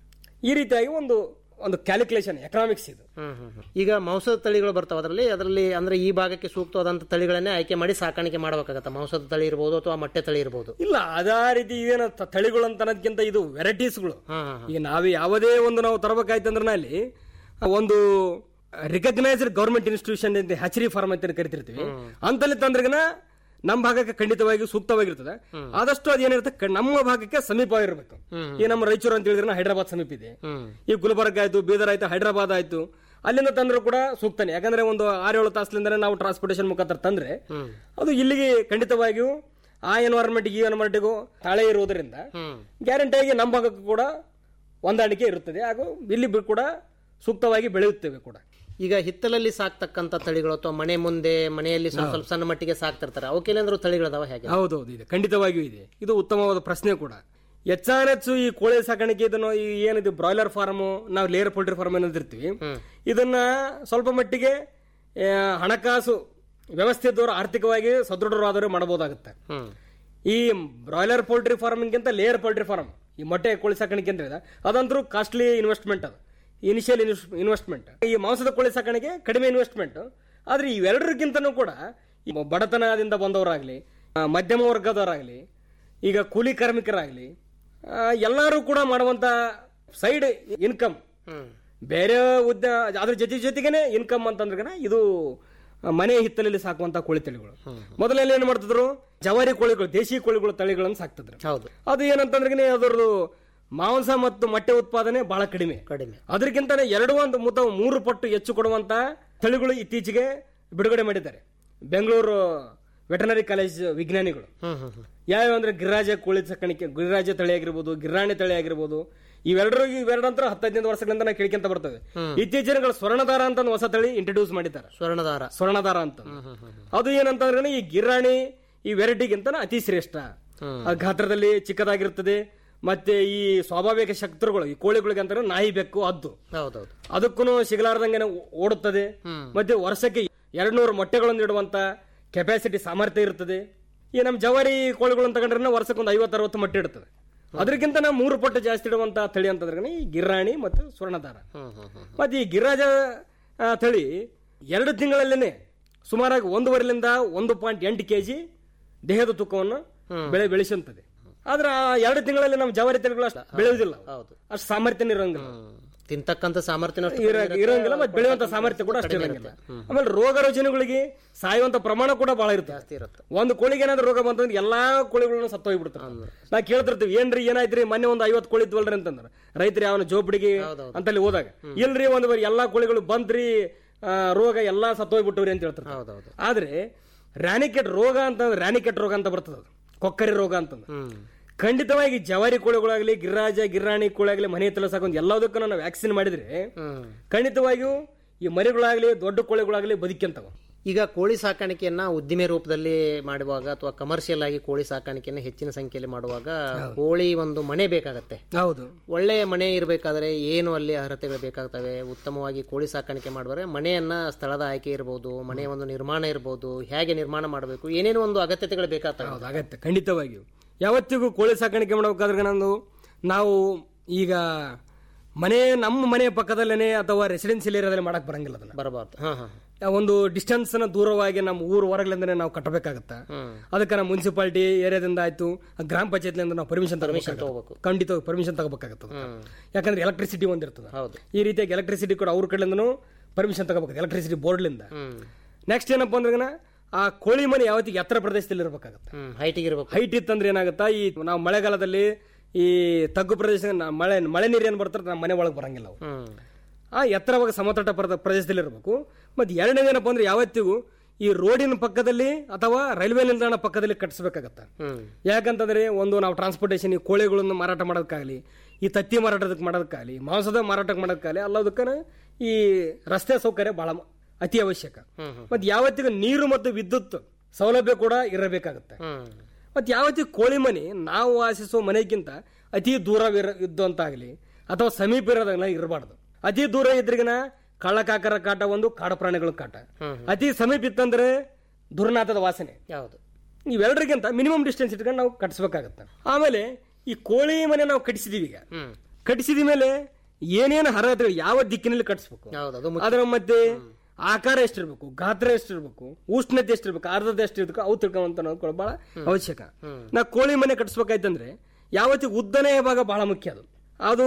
ಈ ರೀತಿಯಾಗಿ ಒಂದು ಒಂದು ಕ್ಯಾಲ್ಕುಲೇಷನ್ ಎಕನಾಮಿಕ್ಸ್ ಇದು ಹ್ಮ್, ಹ್ಮ್, ಹ್ಮ್. ಈಗ ಮಾಂಸದ ತಳಿಗಳು ಬರ್ತಾವ ಅದರಲ್ಲಿ ಅದರಲ್ಲಿ ಅಂದ್ರೆ ಈ ಭಾಗಕ್ಕೆ ಸೂಕ್ತವಾದಂತ ತಳಿಗಳನ್ನೇ ಆಯ್ಕೆ ಮಾಡಿ ಸಾಕಾಣಿಕೆ ಮಾಡಬೇಕಾಗತ್ತ ಮಾಂಸದ ತಳಿ ಇರ್ಬೋದು ಅಥವಾ ಮೊಟ್ಟೆ ತಳಿ ಇರ್ಬೋದು ಇಲ್ಲ ಅದೇ ರೀತಿ ಏನು ತ- ತಳಿಗಳು ಅಂತ ಅನ್ನೋದಕ್ಕಿಂತ ಇದು ವೆರೈಟೀಸ್ಗಳು ಹ್ಮ್, ಹ್ಮ್, ಈಗ ನಾವು ಯಾವುದೇ ಒಂದು ನಾವು ತರಬೇಕಾಯ್ತಂದ್ರೆ ಅಲ್ಲಿ ಒಂದು ರಿಕಗ್ನೈಸ್ಡ್ ಗೌರ್ಮೆಂಟ್ ಇನ್ಸ್ಟಿಟ್ಯೂಷನ್ ಅಂತ ಹಚರಿ ಫಾರ್ಮ್ ಅಂತ ಕರಿತಿರ್ತೀವಿ ಅಂತಲ್ಲಿ ತಂದ್ರಗನ ನಮ್ಮ ಭಾಗಕ್ಕೆ ಖಂಡಿತವಾಗಿ ಸೂಕ್ತವಾಗಿರ್ತದೆ ಆದಷ್ಟು ಅದೇನಿರುತ್ತೆ ಕ- ನಮ್ಮ ಭಾಗಕ್ಕೆ ಸಮೀಪವಾಗಿರ್ಬೇಕು ಈ ನಮ್ಮ ರಾಯಚೂರು ಅಂತ ಹೇಳಿದ್ರೆ ಹೈದರಾಬಾದ್ ಸಮೀಪ ಇದೆ ಈ ಗುಲ್ಬರ್ಗ ಆಯ್ತು ಬೀದರ್ ಆಯ್ತು ಹೈದರಾಬಾದ್ ಆಯ್ತು ಅಲ್ಲಿಂದ ತಂದ್ರು ಕೂಡ ಸೂಕ್ತನೇ ಯಾಕಂದ್ರೆ ಒಂದು ಆರೇಳು ತಾಸ್ಲಿಂದ ನಾವು ಟ್ರಾನ್ಸ್ಪೋರ್ಟೇಷನ್ ಮುಖಾಂತರ ತಂದ್ರೆ ಅದು ಇಲ್ಲಿಗೆ ಖಂಡಿತವಾಗಿಯೂ ಆ ಎನ್ವೈರನ್ಮೆಂಟ್ಗೆ ಈ ಎನ್ವೈರನ್ಮೆಂಟ್ಗೂ ತಾಳೆ ಇರುವುದರಿಂದ ಗ್ಯಾರಂಟಿಯಾಗಿ ನಮ್ಮ ಭಾಗಕ್ಕೂ ಕೂಡ ಹೊಂದಾಣಿಕೆ ಇರುತ್ತದೆ ಹಾಗೂ ಇಲ್ಲಿ ಬಿ- ಕೂಡ ಸೂಕ್ತವಾಗಿ ಬೆಳೆಯುತ್ತೇವೆ ಕೂಡ ಈಗ ಹಿತ್ತಲಲ್ಲಿ ಸಾಕ್ತಕ್ಕಂತ ತಳಿಗಳು ಅಥವಾ ಮನೆ ಮುಂದೆ ಮನೆಯಲ್ಲಿ ಸ್ವಲ್ಪ ಸ್ವಲ್ಪ ಸಣ್ಣ ಮಟ್ಟಿಗೆ ಸಾಕ್ತಿರ್ತಾರೆ ಅವಕ್ಕೆಲ್ಲಾಂದ್ರೂ ತಳಿಗಳದಾವ ಹೇಗೆ ಹೌದೌದು ಇದೆ ಖಂಡಿತವಾಗಿಯೂ ಇದೆ ಇದು ಉತ್ತಮವಾದ ಪ್ರಶ್ನೆ ಕೂಡ ಹೆಚ್ಚಾನೆಚ್ಚು ಈ ಕೋಳಿ ಸಾಕಾಣಿಕೆ ಇದನ್ನು ಈ ಏನಿದೆ ಬ್ರಾಯ್ಲರ್ ಫಾರ್ಮ್ ನಾವು ಲೇಯರ್ ಪೋಲ್ಟ್ರಿ ಫಾರ್ಮ್ ಅನ್ನೋದಿರ್ತೀವಿ ಇದನ್ನ ಸ್ವಲ್ಪ ಮಟ್ಟಿಗೆ ಆ, ಹಣಕಾಸು ವ್ಯವಸ್ಥೆ ಇದ್ದವರು ಆರ್ಥಿಕವಾಗಿ ಸದೃಢರಾದವರು ಮಾಡಬಹುದಾಗುತ್ತೆ ಹ್ಮ್ ಈ ಬ್ರಾಯ್ಲರ್ ಪೋಲ್ಟ್ರಿ ಫಾರ್ಮಿಂಗ್ಗಿಂತ ಲೇಯರ್ ಪೋಲ್ಟ್ರಿ ಫಾರ್ಮ್ ಈ ಮೊಟ್ಟೆ ಕೋಳಿ ಸಾಕಾಣಿಕೆ ಅಂತ ಹೇಳಿದ ಅದಂತರೂ ಕಾಸ್ಟ್ಲಿ ಇನ್ವೆಸ್ಟ್ಮೆಂಟ್ ಅದು ಇನಿಷಿಯಲ್ ಇನ್ವೆಸ್ಟ್ಮೆಂಟ್ ಈ ಮಾಂಸದ ಕೋಳಿ ಸಾಕಾಣಿಕೆ ಕಡಿಮೆ ಇನ್ವೆಸ್ಟ್ಮೆಂಟ್ ಆದ್ರೆ ಇವೆರಡರಿಗಿಂತನೂ ಕೂಡ ಈ ಬಡತನದಿಂದ ಬಂದವರಾಗ್ಲಿ ಆ, ಮಧ್ಯಮ ವರ್ಗದವರಾಗ್ಲಿ ಈಗ ಕೂಲಿ ಕಾರ್ಮಿಕರಾಗ್ಲಿ ಆ, ಎಲ್ಲರೂ ಕೂಡ ಮಾಡುವಂತ ಸೈಡ್ ಇನ್ಕಮ್ ಬೇರೆ ಉದ್ದ ಅದ್ರ ಜೊತೆ ಜೊತೆಗೇನೆ ಇನ್ಕಮ್ ಅಂತಂದ್ರೆ ಇದು ಆ, ಮನೆ ಹಿತ್ತಲಲ್ಲಿ ಸಾಕುವಂತ ಕೋಳಿ ತಳಿಗಳು ಮೊದಲೆಲ್ಲ ಏನ್ ಮಾಡ್ತಿದ್ರು ಜವಾರಿ ಕೋಳಿಗಳು ದೇಶಿ ಕೋಳಿಗಳು ತಳಿಗಳನ್ನು ಸಾಕ್ತಿದ್ರು ಹೌದು ಅದು ಏನಂತಂದ್ರೆ ಅದರದ್ದು ಮಾಂಸ ಮತ್ತು ಮೊಟ್ಟೆ ಉತ್ಪಾದನೆ ಬಹಳ ಕಡಿಮೆ ಕಡಿಮೆ ಅದಕ್ಕಿಂತ ಎರಡು ಒಂದು ಮುತ ಮೂರು ಪಟ್ಟು ಹೆಚ್ಚು ಕೊಡುವಂತ ತಳಿಗಳು ಇತ್ತೀಚೆಗೆ ಬಿಡುಗಡೆ ಮಾಡಿದ್ದಾರೆ ಬೆಂಗಳೂರು ವೆಟನರಿ ಕಾಲೇಜ್ ವಿಜ್ಞಾನಿಗಳು ಹ್ಮ್ ಹ್ಮ್ ಹ್ಮ್ ಯಾವ್ಯಾವ ಅಂದ್ರೆ ಗಿರಿರಾಜ ಕೋಳಿ ಸಾಕಾಣಿಕೆ ಗಿರಿರಾಜ ತಳಿ ಆಗಿರ್ಬೋದು ಗಿರಾಣಿ ತಳಿ ಆಗಿರ್ಬೋದು ಇವೆರಡರು ಇವೆರಡಂತರ ಹತ್ತೈದು ವರ್ಷಗಳಿಂದ ನಾವು ಕೇಳ್ಕೊಂತ ಬರ್ತವೆ ಇತ್ತೀಚಿನ ದಿನಗಳು ಸ್ವರ್ಣದಾರ ಅಂತ ಒಂದು ಹೊಸ ತಳಿ ಇಂಟ್ರೊಡ್ಯೂಸ್ ಮಾಡಿದ್ದಾರೆ ಸ್ವರ್ಣದಾರ ಸ್ವರ್ಣದಾರ ಅಂತ ಅದು ಏನಂತಂದ್ರೆ ಈ ಗಿರಾಣಿ ಈ ವೆರೈಟಿಗಿಂತ ಅತಿ ಶ್ರೇಷ್ಠ ಆ ಗಾತ್ರದಲ್ಲಿ ಚಿಕ್ಕದಾಗಿರ್ತದೆ ಮತ್ತೆ ಈ ಸ್ವಾಭಾವಿಕ ಶಕ್ತರುಗಳು ಈ ಕೋಳಿಗಳಿಗೆ ಅಂತಾರೆ ನಾಯಿ ಬೆಕ್ಕು ಹದ್ದು ಹೌದೌದು ಅದಕ್ಕೂ ಸಿಗಲಾರ್ದಂಗೆ ಓಡುತ್ತದೆ ಮತ್ತೆ ವರ್ಷಕ್ಕೆ ಎರಡ್ ನೂರು ಮೊಟ್ಟೆಗಳನ್ನು ಇಡುವಂತ ಕೆಪಾಸಿಟಿ ಸಾಮರ್ಥ್ಯ ಇರುತ್ತದೆ ಈ ನಮ್ಮ ಜವಾರಿ ಕೋಳಿಗಳನ್ನು ತಗೊಂಡ್ರೆ ವರ್ಷಕ್ಕೆ ಒಂದು ಐವತ್ತು ಅರವತ್ತು ಮೊಟ್ಟೆ ಇಡುತ್ತದೆ ಅದಕ್ಕಿಂತ ನಾವು ಮೂರು ಪಟ್ಟು ಜಾಸ್ತಿ ಇಡುವಂತ ತಳಿ ಅಂತಂದ್ರೆ ಈ ಗಿರಾಣಿ ಮತ್ತು ಸ್ವರ್ಣದಾರ ಮತ್ತೆ ಈ ಗಿರಿರಾಜ ಆ, ತಳಿ ಎರಡು ತಿಂಗಳಲ್ಲೇನೆ ಸುಮಾರಾಗಿ ಒಂದೂವರೆಲಿಂದ ಒಂದು ಪಾಯಿಂಟ್ ಎಂಟು ಕೆಜಿ ದೇಹದ ತೂಕವನ್ನು ಬೆಳೆ ಬೆಳೆಸುತ್ತದೆ ಆದ್ರೆ ಆ ಎರಡು ತಿಂಗಳಲ್ಲಿ ನಮ್ಮ ಜವಾರಿ ತಳಿಗಳು ಅಷ್ಟು ಬೆಳೆಯುವುದಿಲ್ಲ ಹೌದು. ಅಷ್ಟು ಸಾಮರ್ಥ್ಯ ಇರಂಗಿಲ್ಲ ತಿಂತಕ್ಕಂಥ ಸಾಮರ್ಥ್ಯ ಇರ- ಇರಂಗಿಲ್ಲ ಮತ್ತೆ ಬೆಳೆಯುವಂತ ಸಾಮರ್ಥ್ಯ ಕೂಡ ಅಷ್ಟೇ ಇರಂಗಿಲ್ಲ ಆಮೇಲೆ ರೋಗ ರುಜಿನಗಳಿಗೆ ಸಾಯುವಂತ ಪ್ರಮಾಣ ಕೂಡ ಬಹಳ ಇರುತ್ತೆ ಇರುತ್ತೆ ಒಂದು ಕೋಳಿಗೆ ಏನಾದ್ರು ರೋಗ ಬಂತಂದ್ರೆ ಎಲ್ಲಾ ಕೋಳಿಗಳನ್ನು ಸತ್ತೋಗ್ಬಿಡ್ತಾರೆ ನಾ ಕೇಳ್ತಿರ್ತೀವಿ ಏನ್ರಿ ಏನಾಯ್ತ್ರಿ ಮೊನ್ನೆ ಒಂದು ಐವತ್ತು ಕೋಳಿ ಇದ್ವಲ್ರಿ ಅಂತಂದ್ರ ರೈತರು ಯಾವನ ಜೋಪಡಿಗೆ ಅಂತಲ್ಲಿ ಹೋದಾಗ ಇಲ್ರಿ ಒಂದು ಬರೀ ಎಲ್ಲಾ ಕೋಳಿಗಳು ಬಂದ್ರಿ ಆ, ರೋಗ ಎಲ್ಲಾ ಸತ್ತೋಗ್ಬಿಟ್ಟವ್ರಿ ಅಂತ ಹೇಳ್ತಾರೆ ಹೌದೌದು ಆದ್ರೆ ರಾನಿಕೆಟ್ ರೋಗ ಅಂತ ರಾನಿಕೆಟ್ ರೋಗ ಅಂತ ಬರ್ತದ ಅದು. ಕೊಕ್ಕರಿ ರೋಗ ಅಂತಂದ್ರೆ ಹ್ಮ್ ಖಂಡಿತವಾಗಿ ಜವಾರಿ ಕೋಳಿಗಳಾಗ್ಲಿ ಗಿರಿರಾಜ ಗಿರಾಣಿ ಕೋಳಿಯಾಗ್ಲಿ ಮನೆ ಹತ್ರ ಸಾಕೊಂಡ್ ಎಲ್ಲದಕ್ಕೂ ನಾವು ವ್ಯಾಕ್ಸಿನ್ ಮಾಡಿದ್ರೆ ಹ್ಮ್ ಖಂಡಿತವಾಗಿಯೂ ಈ ಮರಿಗಳಾಗ್ಲಿ ದೊಡ್ಡ ಕೋಳಿಗಳಾಗ್ಲಿ ಬದುಕ್ಯಂತವ ಈಗ ಕೋಳಿ ಸಾಕಾಣಿಕೆಯನ್ನ ಉದ್ದಿಮೆ ರೂಪದಲ್ಲಿ ಮಾಡುವಾಗ ಅಥವಾ ಕಮರ್ಷಿಯಲ್ ಆಗಿ ಕೋಳಿ ಸಾಕಾಣಿಕೆಯನ್ನ ಹೆಚ್ಚಿನ ಸಂಖ್ಯೆಯಲ್ಲಿ ಮಾಡುವಾಗ ಕೋಳಿ ಒಂದು ಮನೆ ಬೇಕಾಗತ್ತೆ ಹೌದು ಒಳ್ಳೆಯ ಮನೆ ಇರಬೇಕಾದ್ರೆ ಏನು ಅಲ್ಲಿ ಅರ್ಹತೆಗಳು ಬೇಕಾಗ್ತವೆ ಉತ್ತಮವಾಗಿ ಕೋಳಿ ಸಾಕಾಣಿಕೆ ಮಾಡುವರೆ ಮನೆಯನ್ನ ಸ್ಥಳದ ಆಯ್ಕೆ ಇರಬಹುದು ಮನೆಯ ಒಂದು ನಿರ್ಮಾಣ ಇರಬಹುದು ಹೇಗೆ ನಿರ್ಮಾಣ ಮಾಡಬೇಕು ಏನೇನೋ ಒಂದು ಅಗತ್ಯತೆಗಳು ಬೇಕಾಗ್ತವೆ ಹೌದು ಅಗತ್ಯ ಖಂಡಿತವಾಗಿಯೂ ಯಾವತ್ತಿಗೂ ಕೋಳಿ ಸಾಕಾಣಿಕೆ ಮಾಡಬೇಕಾದ್ರೆ ನಂದು ನಾವು ಈಗ ಮನೆ ನಮ್ಮ ಮನೆಯ ಪಕ್ಕದಲ್ಲೇನೆ ಅಥವಾ ರೆಸಿಡೆನ್ಸಿಯಲ್ ಏರಿಯಾದಲ್ಲಿ ಮಾಡಕ್ ಬರಂಗಿಲ್ಲ ಅದನ್ನ ಬರಬಾರ್ದು ಹಾ ಹಾ ಆ ಒಂದು ಡಿಸ್ಟೆನ್ಸ್ ನ ದೂರವಾಗಿ ನಮ್ಮ ಊರು ಹೊರಗಲಿಂದನೇ ನಾವು ಕಟ್ಟಬೇಕಾಗತ್ತ ಅದಕ್ಕೆ ನಾವು ಮುನ್ಸಿಪಾಲಿಟಿ ಏರಿಯಾದಿಂದ ಆಯ್ತು ಆ ಗ್ರಾಮ ಪಂಚಾಯತ್ಲಿಂದ ನಾವು ಪರ್ಮಿಷನ್ ತಗೋಬೇಕು ಖಂಡಿತವಾಗಿ ಪರ್ಮಿಷನ್ ತಗೋಬೇಕಾಗತ್ತದ ಯಾಕಂದ್ರೆ ಎಲೆಕ್ಟ್ರಿಸಿಟಿ ಒಂದಿರ್ತದ ಹೌದು. ಈ ರೀತಿಯಾಗಿ ಎಲೆಕ್ಟ್ರಿಸಿಟಿ ಕೂಡ ಅವ್ರ ಕಡೆಯಿಂದನೂ ಪರ್ಮಿಷನ್ ತಗೋಬೇಕು ಎಲೆಕ್ಟ್ರಿಸಿಟಿ ಬೋರ್ಡ್ಲಿಂದ ನೆಕ್ಸ್ಟ್ ಏನಪ್ಪಾ ಅಂದ್ರೆ ಆ ಕೋಳಿ ಮನೆ ಯಾವತ್ತಿಗೆ ಎತ್ತರ ಪ್ರದೇಶದಲ್ಲಿ ಇರಬೇಕಾಗತ್ತೆ ಹ್ಮ್ ಹೈಟಿಗೆ ಇರಬೇಕು ಹೈಟ್ ಇತ್ತಂದ್ರೆ ಏನಾಗುತ್ತಾ ಈ ನಾವು ಮಳೆಗಾಲದಲ್ಲಿ ಈ ತಗ್ಗು ಪ್ರದೇಶ ನಾ- ಮಳೆ ಮಳೆ ನೀರು ಏನ್ ಬರ್ತಾರೆ ನಮ್ಮ ಮನೆ ಒಳಗೆ ಬರಂಗಿಲ್ಲ ಅವು ಹ್ಮ್ ಆ ಎತ್ತರವಾಗಿ ಸಮತಟ್ಟ ಪ್ರದ- ಪ್ರದೇಶದಲ್ಲಿ ಇರಬೇಕು ಮತ್ತೆ ಎರಡನೇದೇನಪ್ಪ ಅಂದ್ರೆ ಯಾವತ್ತಿಗೂ ಈ ರೋಡಿನ ಪಕ್ಕದಲ್ಲಿ ಅಥವಾ ರೈಲ್ವೆ ನಿಲ್ದಾಣ ಪಕ್ಕದಲ್ಲಿ ಕಟ್ಟಿಸ್ಬೇಕಾಗತ್ತೆ ಹ್ಮ್ ಯಾಕಂತಂದ್ರೆ ಒಂದು ನಾವು ಟ್ರಾನ್ಸ್ಪೋರ್ಟೇಷನ್ ಈ ಕೋಳಿಗಳನ್ನು ಮಾರಾಟ ಮಾಡೋದಕ್ಕಾಗಲಿ ಈ ತತ್ತಿ ಮಾರಾಟದಕ್ಕೆ ಮಾಡೋದಕ್ಕಾಗಲಿ ಮಾಂಸದ ಮಾರಾಟಕ್ಕೆ ಮಾಡೋದಕ್ಕಾಗಲಿ ಎಲ್ಲದಕ್ಕನ ಈ ರಸ್ತೆ ಸೌಕರ್ಯ ಬಹಳ ಮ- ಅತಿ ಅವಶ್ಯಕ ಮತ್ತೆ ಯಾವತ್ತಿಗೂ ನೀರು ಮತ್ತು ವಿದ್ಯುತ್ ಸೌಲಭ್ಯ ಕೂಡ ಇರಬೇಕಾಗುತ್ತೆ ಹ್ಮ್ ಮತ್ತೆ ಯಾವತ್ತಿಗೂ ಕೋಳಿ ಮನೆ ನಾವು ವಾಸಿಸುವ ಮನೆಗಿಂತ ಅತಿ ದೂರ ಇದ್ದಂತಾಗಲಿ ಅಥವಾ ಸಮೀಪ ಇರೋದಾಗಲಿ ಇರಬಾರ್ದು ಅತಿ ದೂರ ಇದ್ರಿಗಿನ ಕಳ್ಳಕಾಕರ ಕಾಟ ಒಂದು ಕಾಡು ಪ್ರಾಣಿಗಳ ಕಾಟ ಅತಿ ಸಮೀಪ ಇತ್ತಂದ್ರೆ ದುರ್ನಾಥದ ವಾಸನೆ ಯಾವುದು ಇವೆಲ್ಲರಿಗಿಂತ ಮಿನಿಮಮ್ ಡಿಸ್ಟೆನ್ಸ್ ಇಟ್ಕೊಂಡು ನಾವು ಕಟ್ಟಿಸ್ಬೇಕಾಗತ್ತೆ ಆಮೇಲೆ ಈ ಕೋಳಿ ಮನೆ ನಾವು ಕಟ್ಟಿಸಿದೀವಿ ಈಗ ಹ್ಮ್ ಕಟ್ಟಿಸಿದ ಮೇಲೆ ಏನೇನು ಅರ್ಹತೆಗಳು ಯಾವ ದಿಕ್ಕಿನಲ್ಲಿ ಕಟ್ಟಿಸ್ಬೇಕು ಹೌದು ಅದು ಮುಖ್ಯ. ಅದರ ಮತ್ತೆ ಆಕಾರ ಎಷ್ಟಿರ್ಬೇಕು ಗಾತ್ರ ಎಷ್ಟಿರ್ಬೇಕು ಉಷ್ಣತೆ ಎಷ್ಟಿರ್ಬೇಕು ಆರ್ದ್ರತೆ ಎಷ್ಟಿರ್ಬೇಕು ಅವು ತಿಳ್ಕೊಂತ ಕೂಡ ಬಹಳ ಅವಶ್ಯಕ ನಾ ಕೋಳಿ ಮನೆ ಕಟ್ಟಿಸ್ಬೇಕಾಯ್ತಂದ್ರೆ ಯಾವತ್ತಿಗೂ ಉದ್ದನೆಯ ಭಾಗ ಬಹಳ ಮುಖ್ಯ ಅದು ಅದು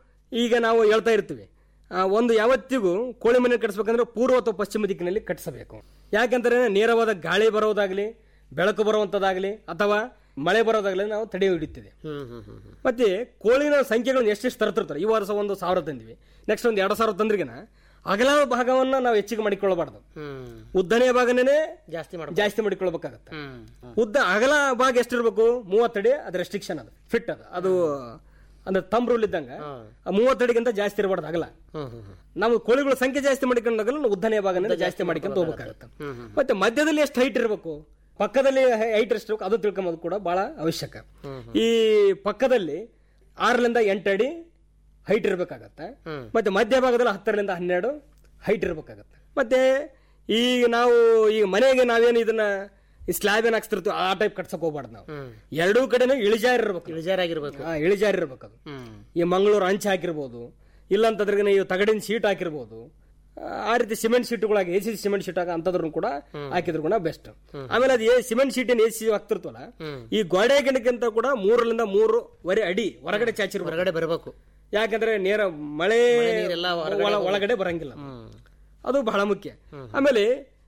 ಈಗ ನಾವು ಹೇಳ್ತಾ ಇರ್ತೀವಿ ಆ, ಒಂದು ಯಾವತ್ತಿಗೂ ಕೋಳಿ ಮನೆ ಕಟ್ಟಿಸ್ಬೇಕಂದ್ರೆ ಪೂರ್ವ ಅಥವಾ ಪಶ್ಚಿಮ ದಿಕ್ಕಿನಲ್ಲಿ ಕಟ್ಟಿಸಬೇಕು ಯಾಕಂದ್ರೆ ನೇರವಾದ ಗಾಳಿ ಬರೋದಾಗ್ಲಿ ಬೆಳಕು ಬರುವಂತದಾಗ್ಲಿ ಅಥವಾ ಮಳೆ ಬರೋದಾಗ್ಲಿ ನಾವು ತಡೆ ಹಿಡಿತೀವಿ ಹ್ಮ್ ಹ್ಮ್ ಹ್ಮ್ ಹ್ಮ್ ಮತ್ತೆ ಕೋಳಿನ ಸಂಖ್ಯೆಗಳನ್ನ ಎಷ್ಟೆಷ್ಟು ತರ್ತಿರ್ತಾರೆ ಈ ವರ್ಷ ಒಂದು ಸಾವಿರ ತಂದಿವಿ ನೆಕ್ಸ್ಟ್ ಒಂದು ಎರಡು ಸಾವಿರ ತಂದ್ರಿಗೆನ ಅಗಲ ಭಾಗವನ್ನ ನಾವು ಹೆಚ್ಚಿಗೆ ಮಾಡಿಕೊಳ್ಳಬಾರ್ದು ಹ್ಮ್ ಉದ್ದನೆಯ ಭಾಗನೇ ಜಾಸ್ತಿ ಮಾಡ ಜಾಸ್ತಿ ಮಾಡಿಕೊಳ್ಬೇಕಾಗತ್ತೆ ಹ್ಮ್ ಉದ್ದ ಅಗಲ ಭಾಗ ಎಷ್ಟಿರ್ಬೇಕು ಮೂವತ್ತಡಿ ಅದು ರೆಸ್ಟ್ರಿಕ್ಷನ್ ಅದು ಫಿಟ್ ಅದು ಅದು ಅಂದ್ರೆ ತಮ್ ರೂಲ್ ಇದ್ದಂಗ ಆ ಮೂವತ್ತಡಿಗಿಂತ ಜಾಸ್ತಿ ಇರಬಾರ್ದು ಅಗಲ ಹ್ಮ್ ಹ್ಮ್ ಹ್ಮ್ ನಾವು ಕೋಳಿಗಳ ಸಂಖ್ಯೆ ಜಾಸ್ತಿ ಮಾಡಿಕೊಂಡಾಗಲ್ಲ ನಾವು ಉದ್ದನೆಯ ಭಾಗನೇ ಜಾಸ್ತಿ ಮಾಡಿಕೊಂತ ಹೋಗ್ಬೇಕಾಗತ್ತೆ ಮತ್ತೆ ಮಧ್ಯದಲ್ಲಿ ಎಷ್ಟು ಹೈಟ್ ಇರಬೇಕು ಪಕ್ಕದಲ್ಲಿ ಹೈಟ್ ಎಷ್ಟು ಇರ್ಬೇಕು ಅದು ತಿಳ್ಕೊಂಬೋದು ಕೂಡ ಬಹಳ ಅವಶ್ಯಕ ಈ ಪಕ್ಕದಲ್ಲಿ ಆರರಿಂದ ಎಂಟು ಅಡಿ ಹೈಟ್ ಇರಬೇಕಾಗತ್ತೆ ಮತ್ತೆ ಮಧ್ಯ ಭಾಗದಲ್ಲಿ ಹತ್ತರಿಂದ ಹನ್ನೆರಡು ಹೈಟ್ ಇರಬೇಕಾಗತ್ತೆ ಮತ್ತೆ ಈಗ ನಾವು ಈ ಮನೆಗೆ ನಾವೇನು ಇದನ್ನ ಈ ಸ್ಲ್ಯಾಬ್ ಏನ್ ಹಾಕ್ಸ್ತಿರ್ತೀವಿ ಆ ಟೈಪ್ ಕಟ್ಸಕ್ ಹೋಗ್ಬಾರ್ದು ನಾವು ಎರಡೂ ಕಡೆನೂ ಇಳಿಜಾರ್ ಇರ್ಬೇಕು ಇಳಿಜಾರಾಗಿರ್ಬೇಕು ಆ, ಇಳಿಜಾರ್ ಇರ್ಬೇಕು ಅದು ಹ್ಮ್ ಈ ಮಂಗಳೂರು ಅಂಚೆ ಹಾಕಿರ್ಬೋದು ಇಲ್ಲಂತಂದ್ರೆ ನೀವು ತಗಡಿನ ಶೀಟ್ ಹಾಕಿರ್ಬೋದು ಆ, ಆ ರೀತಿ ಸಿಮೆಂಟ್ ಶೀಟ್ಗಳಾಗಿ ಎ ಸಿ ಸಿಮೆಂಟ್ ಶೀಟ್ ಆಗ ಅಂತದ್ರು ಕೂಡ ಹಾಕಿದ್ರು ಕೂಡ ಬೆಸ್ಟ್ ಆಮೇಲೆ ಅದು ಸಿಮೆಂಟ್ ಶೀಟ್ ಏನ್ ಎ ಸಿ ಹಾಕ್ತಿರ್ತವಲ್ಲ ಈ ಗೋಡೆ ಗಿಡಕ್ಕಿಂತ ಕೂಡ ಮೂರರಿಂದ ಮೂರುವರೆ ಅಡಿ ಹೊರಗಡೆ ಚಾಚಿರ್ಬೋದು ಹೊರಗಡೆ ಬರಬೇಕು ಯಾಕಂದ್ರೆ ನೇರ ಮಳೆ ನೀರೆಲ್ಲ ಒಳ- ಒಳಗಡೆ ಬರಂಗಿಲ್ಲ ಅದು ಬಹಳ ಮುಖ್ಯ ಆಮೇಲೆ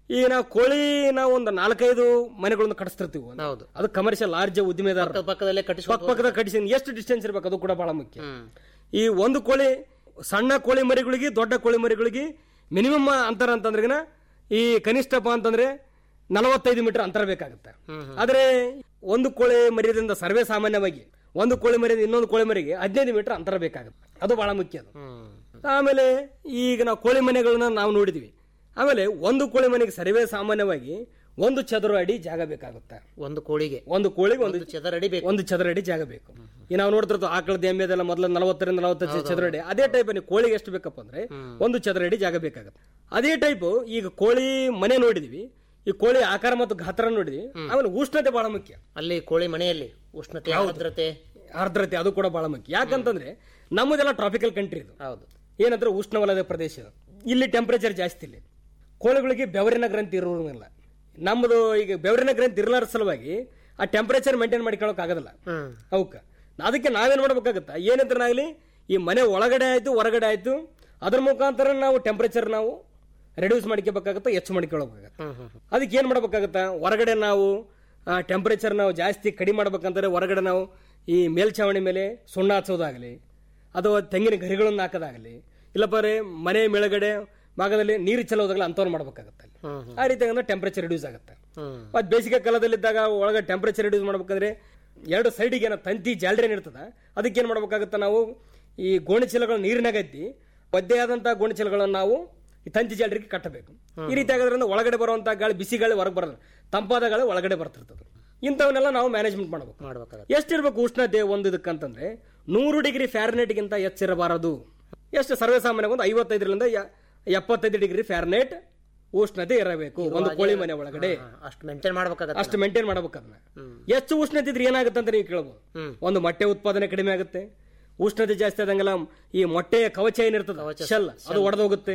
ಈಗ ನಾವು ಕೋಳಿ ನಾವು ಒಂದು ನಾಲ್ಕೈದು ಮನೆಗಳನ್ನು ಕಟ್ಟಿಸ್ತಿರ್ತೀವಿ ಒಂದು. ಹೌದು. ಅದು ಕಮರ್ಷಿಯಲ್ ಲಾರ್ಜ್ ಉದ್ದಿಮೆದಾರ ಪಕ್ಕದ ಪಕ್ಕದಲ್ಲೇ ಕಟ್ಟಿಸ್ಕೊಂಡು ಪಕ್ಕ ಪಕ್ಕದ ಕಡಿಸಿ ಎಷ್ಟು ಡಿಸ್ಟೆನ್ಸ್ ಇರ್ಬೇಕು ಅದು ಕೂಡ ಬಹಳ ಮುಖ್ಯ ಈ ಒಂದು ಕೋಳಿ ಸಣ್ಣ ಕೋಳಿ ಮರಿಗಳಿಗೆ ದೊಡ್ಡ ಕೋಳಿ ಮರಿಗಳಿಗೆ ಮಿನಿಮಮ್ ಅಂತರ ಅಂತಂದ್ರೆಗಿನ ಈ ಕನಿಷ್ಠಪ್ಪ ಅಂತಂದ್ರೆ ನಲವತ್ತೈದು ಮೀಟರ್ ಅಂತರ ಬೇಕಾಗುತ್ತೆ ಆದ್ರೆ ಒಂದು ಕೋಳಿ ಮರಿದಿಂದ ಸರ್ವೇ ಸಾಮಾನ್ಯವಾಗಿ ಒಂದು ಕೋಳಿ ಮರಿಯಿಂದ ಇನ್ನೊಂದು ಕೋಳಿ ಮರಿಗೆ ಹದಿನೈದು ಮೀಟರ್ ಅಂತರ ಬೇಕಾಗುತ್ತೆ ಅದು ಬಹಳ ಮುಖ್ಯ ಅದು ಆಮೇಲೆ ಈಗ ನಾವು ಕೋಳಿ ಮನೆಗಳನ್ನ ನಾವು ನೋಡಿದ್ವಿ ಆಮೇಲೆ ಒಂದು ಕೋಳಿ ಮನೆಗೆ ಸರ್ವೇ ಸಾಮಾನ್ಯವಾಗಿ ಒಂದು ಚದುರ ಅಡಿ ಜಾಗ ಬೇಕಾಗುತ್ತೆ ಒಂದು ಕೋಳಿಗೆ ಒಂದು ಕೋಳಿಗೆ ಒಂದು ಚದರ ಅಡಿ ಬೇಕು ಒಂದು ಚದರ ಅಡಿ ಜಾಗ ಬೇಕು ಈ ನಾವು ನೋಡ್ತಿರ್ತೀವಿ ಆಕಳದ ಎಮ್ಮೆದೆಲ್ಲ ಮೊದಲ ನಲವತ್ತರಿಂದ ನಲವತ್ತೈದು ಚದರ ಅಡಿ ಅದೇ ಟೈಪ್ ನೀವು ಕೋಳಿಗೆ ಎಷ್ಟು ಬೇಕಪ್ಪ ಅಂದ್ರೆ ಒಂದು ಚದರ ಅಡಿ ಜಾಗ ಬೇಕಾಗುತ್ತೆ ಅದೇ ಟೈಪ್ ಈಗ ಕೋಳಿ ಮನೆ ನೋಡಿದ್ವಿ ಈ ಕೋಳಿ ಆಕಾರ ಮತ್ತು ಗಾತ್ರ ನೋಡಿದ್ವಿ ಆಮೇಲೆ ಉಷ್ಣತೆ ಬಹಳ ಮುಖ್ಯ ಅಲ್ಲಿ ಕೋಳಿ ಮನೆಯಲ್ಲಿ ಉಷ್ಣತೆ ಆರ್ದ್ರತೆ ಆರ್ದ್ರತೆ ಅದು ಕೂಡ ಬಹಳ ಮುಖ್ಯ ಯಾಕಂತಂದ್ರೆ ನಮ್ಮದೆಲ್ಲ ಟ್ರಾಪಿಕಲ್ ಕಂಟ್ರಿ ಇದು ಹೌದು ಏನಂದ್ರೆ ಉಷ್ಣವಲಯದ ಪ್ರದೇಶ ಇದು. ಇಲ್ಲಿ ಟೆಂಪರೇಚರ್ ಜಾಸ್ತಿ ಇಲ್ಲಿ ಕೋಳಿಗಳಿಗೆ ಬೆವರಿನ ಗ್ರಂಥಿ ಇರೋದಿಲ್ಲ ನಮ್ಮದು ಈಗ ಬೆವರಿನ ಗ್ರಂಥಿ ಇರಲಾರ ಸಲುವಾಗಿ ಆ ಟೆಂಪರೇಚರ್ ಮೇಂಟೈನ್ ಮಾಡ್ಕೊಳಕ್ ಆಗೋದಿಲ್ಲ ಅವಕ್ಕ ಅದಕ್ಕೆ ನಾವೇನ್ ಮಾಡ್ಬೇಕಾಗತ್ತ ಏನಿದ್ರನಾಗ್ಲಿ ಈ ಮನೆ ಒಳಗಡೆ ಆಯ್ತು ಹೊರಗಡೆ ಆಯ್ತು ಅದ್ರ ಮುಖಾಂತರ ನಾವು ಟೆಂಪರೇಚರ್ ನಾವು ರೆಡ್ಯೂಸ್ ಮಾಡ್ಕೋಬೇಕಾಗತ್ತ ಹೆಚ್ಚು ಮಾಡ್ಕೊಳ್ಬೇಕಾಗತ್ತ ಅದಕ್ಕೆ ಏನ್ ಮಾಡ್ಬೇಕಾಗತ್ತ ಹೊರಗಡೆ ನಾವು ಟೆಂಪರೇಚರ್ ನಾವು ಜಾಸ್ತಿ ಕಡಿಮೆ ಮಾಡ್ಬೇಕಂದ್ರೆ ಹೊರಗಡೆ ನಾವು ಈ ಮೇಲ್ಛಾವಣಿ ಮೇಲೆ ಸುಣ್ಣ ಹಚ್ಚೋದಾಗಲಿ ಅಥವಾ ತೆಂಗಿನ ಗರಿಗಳನ್ನು ಹಾಕೋದಾಗಲಿ ಇಲ್ಲಪ್ಪ ಅಂದ್ರೆ ಮನೆ ಮೇಳಗಡೆ ಭಾಗದಲ್ಲಿ ನೀರು ಚೆಲ್ಲೋದಾಗಲಿ ಅಂಥವ್ರು ಮಾಡ್ಬೇಕಾಗತ್ತೆ ಅಲ್ಲಿ ಆ ರೀತಿ ಅಂದ್ರೆ ಟೆಂಪರೇಚರ್ ರಿಡ್ಯೂಸ್ ಆಗುತ್ತೆ ಮತ್ತೆ ಬೇಸಿಗೆ ಕಾಲದಲ್ಲಿದ್ದಾಗ ಒಳಗೆ ಟೆಂಪರೇಚರ್ ರಿಡ್ಯೂಸ್ ಮಾಡ್ಬೇಕಂದ್ರೆ ಎರಡು ಸೈಡಿಗೆ ಏನೋ ತಂತಿ ಜಾಲರಿ ಏನಿರ್ತದ ಅದಕ್ಕೆ ಏನ್ ಮಾಡ್ಬೇಕಾಗತ್ತೆ ನಾವು ಈ ಗೋಣಿ ಚೀಲಗಳ ನೀರಿನಾಗ ಎತ್ತಿ ಒದ್ದೆ ಆದಂತ ಗೋಣಿ ಚೀಲಗಳನ್ನು ನಾವು ಈ ತಂತಿ ಜಾಲರಿಗೆ ಕಟ್ಟಬೇಕು ಈ ರೀತಿ ಆಗೋದ್ರಿಂದ ಒಳಗಡೆ ಬರುವಂತ ಗಾಳಿ ಬಿಸಿ ಗಾಳಿ ಹೊರಗೆ ಬರಲ್ಲ ತಂಪಾದ ಗಾಳಿ ಒಳಗಡೆ ಬರ್ತಿರ್ತದೆ ಇಂಥವನ್ನೆಲ್ಲ ನಾವು ಮ್ಯಾನೇಜ್ಮೆಂಟ್ ಮಾಡಬೇಕು ಮಾಡ್ಬೇಕಾಗತ್ತೆ ಎಷ್ಟಿರ್ಬೇಕು ಉಷ್ಣತೆ ಒಂದು ಇದಕ್ಕಂತಂದ್ರೆ ನೂರು ಡಿಗ್ರಿ ಫ್ಯಾರನೇಟ್ಗಿಂತ ಹೆಚ್ಚಿರಬಾರದು ಎಷ್ಟು ಸರ್ವೇಸಾಮಾನ್ಯ ಒಂದು ಐವತ್ತೈದರಿಂದ ಯ- ಎಪ್ಪತ್ತೈದು ಡಿಗ್ರಿ ಫ್ಯಾರನೇಟ್ ಉಷ್ಣತೆ ಇರಬೇಕು ಒಂದು ಕೋಳಿ ಮನೆ ಒಳಗಡೆ ಅಷ್ಟು ಮೇಂಟೈನ್ ಮಾಡ್ಬೇಕಾಗತ್ತೆ ಅಷ್ಟು ಮೇಂಟೈನ್ ಮಾಡ್ಬೇಕು ಅದನ್ನ ಎಷ್ಟು ಉಷ್ಣತೆ ಇದ್ರೆ ಏನಾಗುತ್ತೆ ಅಂತ ನೀವು ಕೇಳಬಹುದು ಒಂದು ಮೊಟ್ಟೆ ಉತ್ಪಾದನೆ ಕಡಿಮೆ ಆಗುತ್ತೆ ಉಷ್ಣತೆ ಜಾಸ್ತಿ ಆದಂಗೆಲ್ಲ ಈ ಮೊಟ್ಟೆಯ ಕವಚ ಏನಿರ್ತದೆ ಶೆಲ್ ಅದು ಒಡೆದೋಗುತ್ತೆ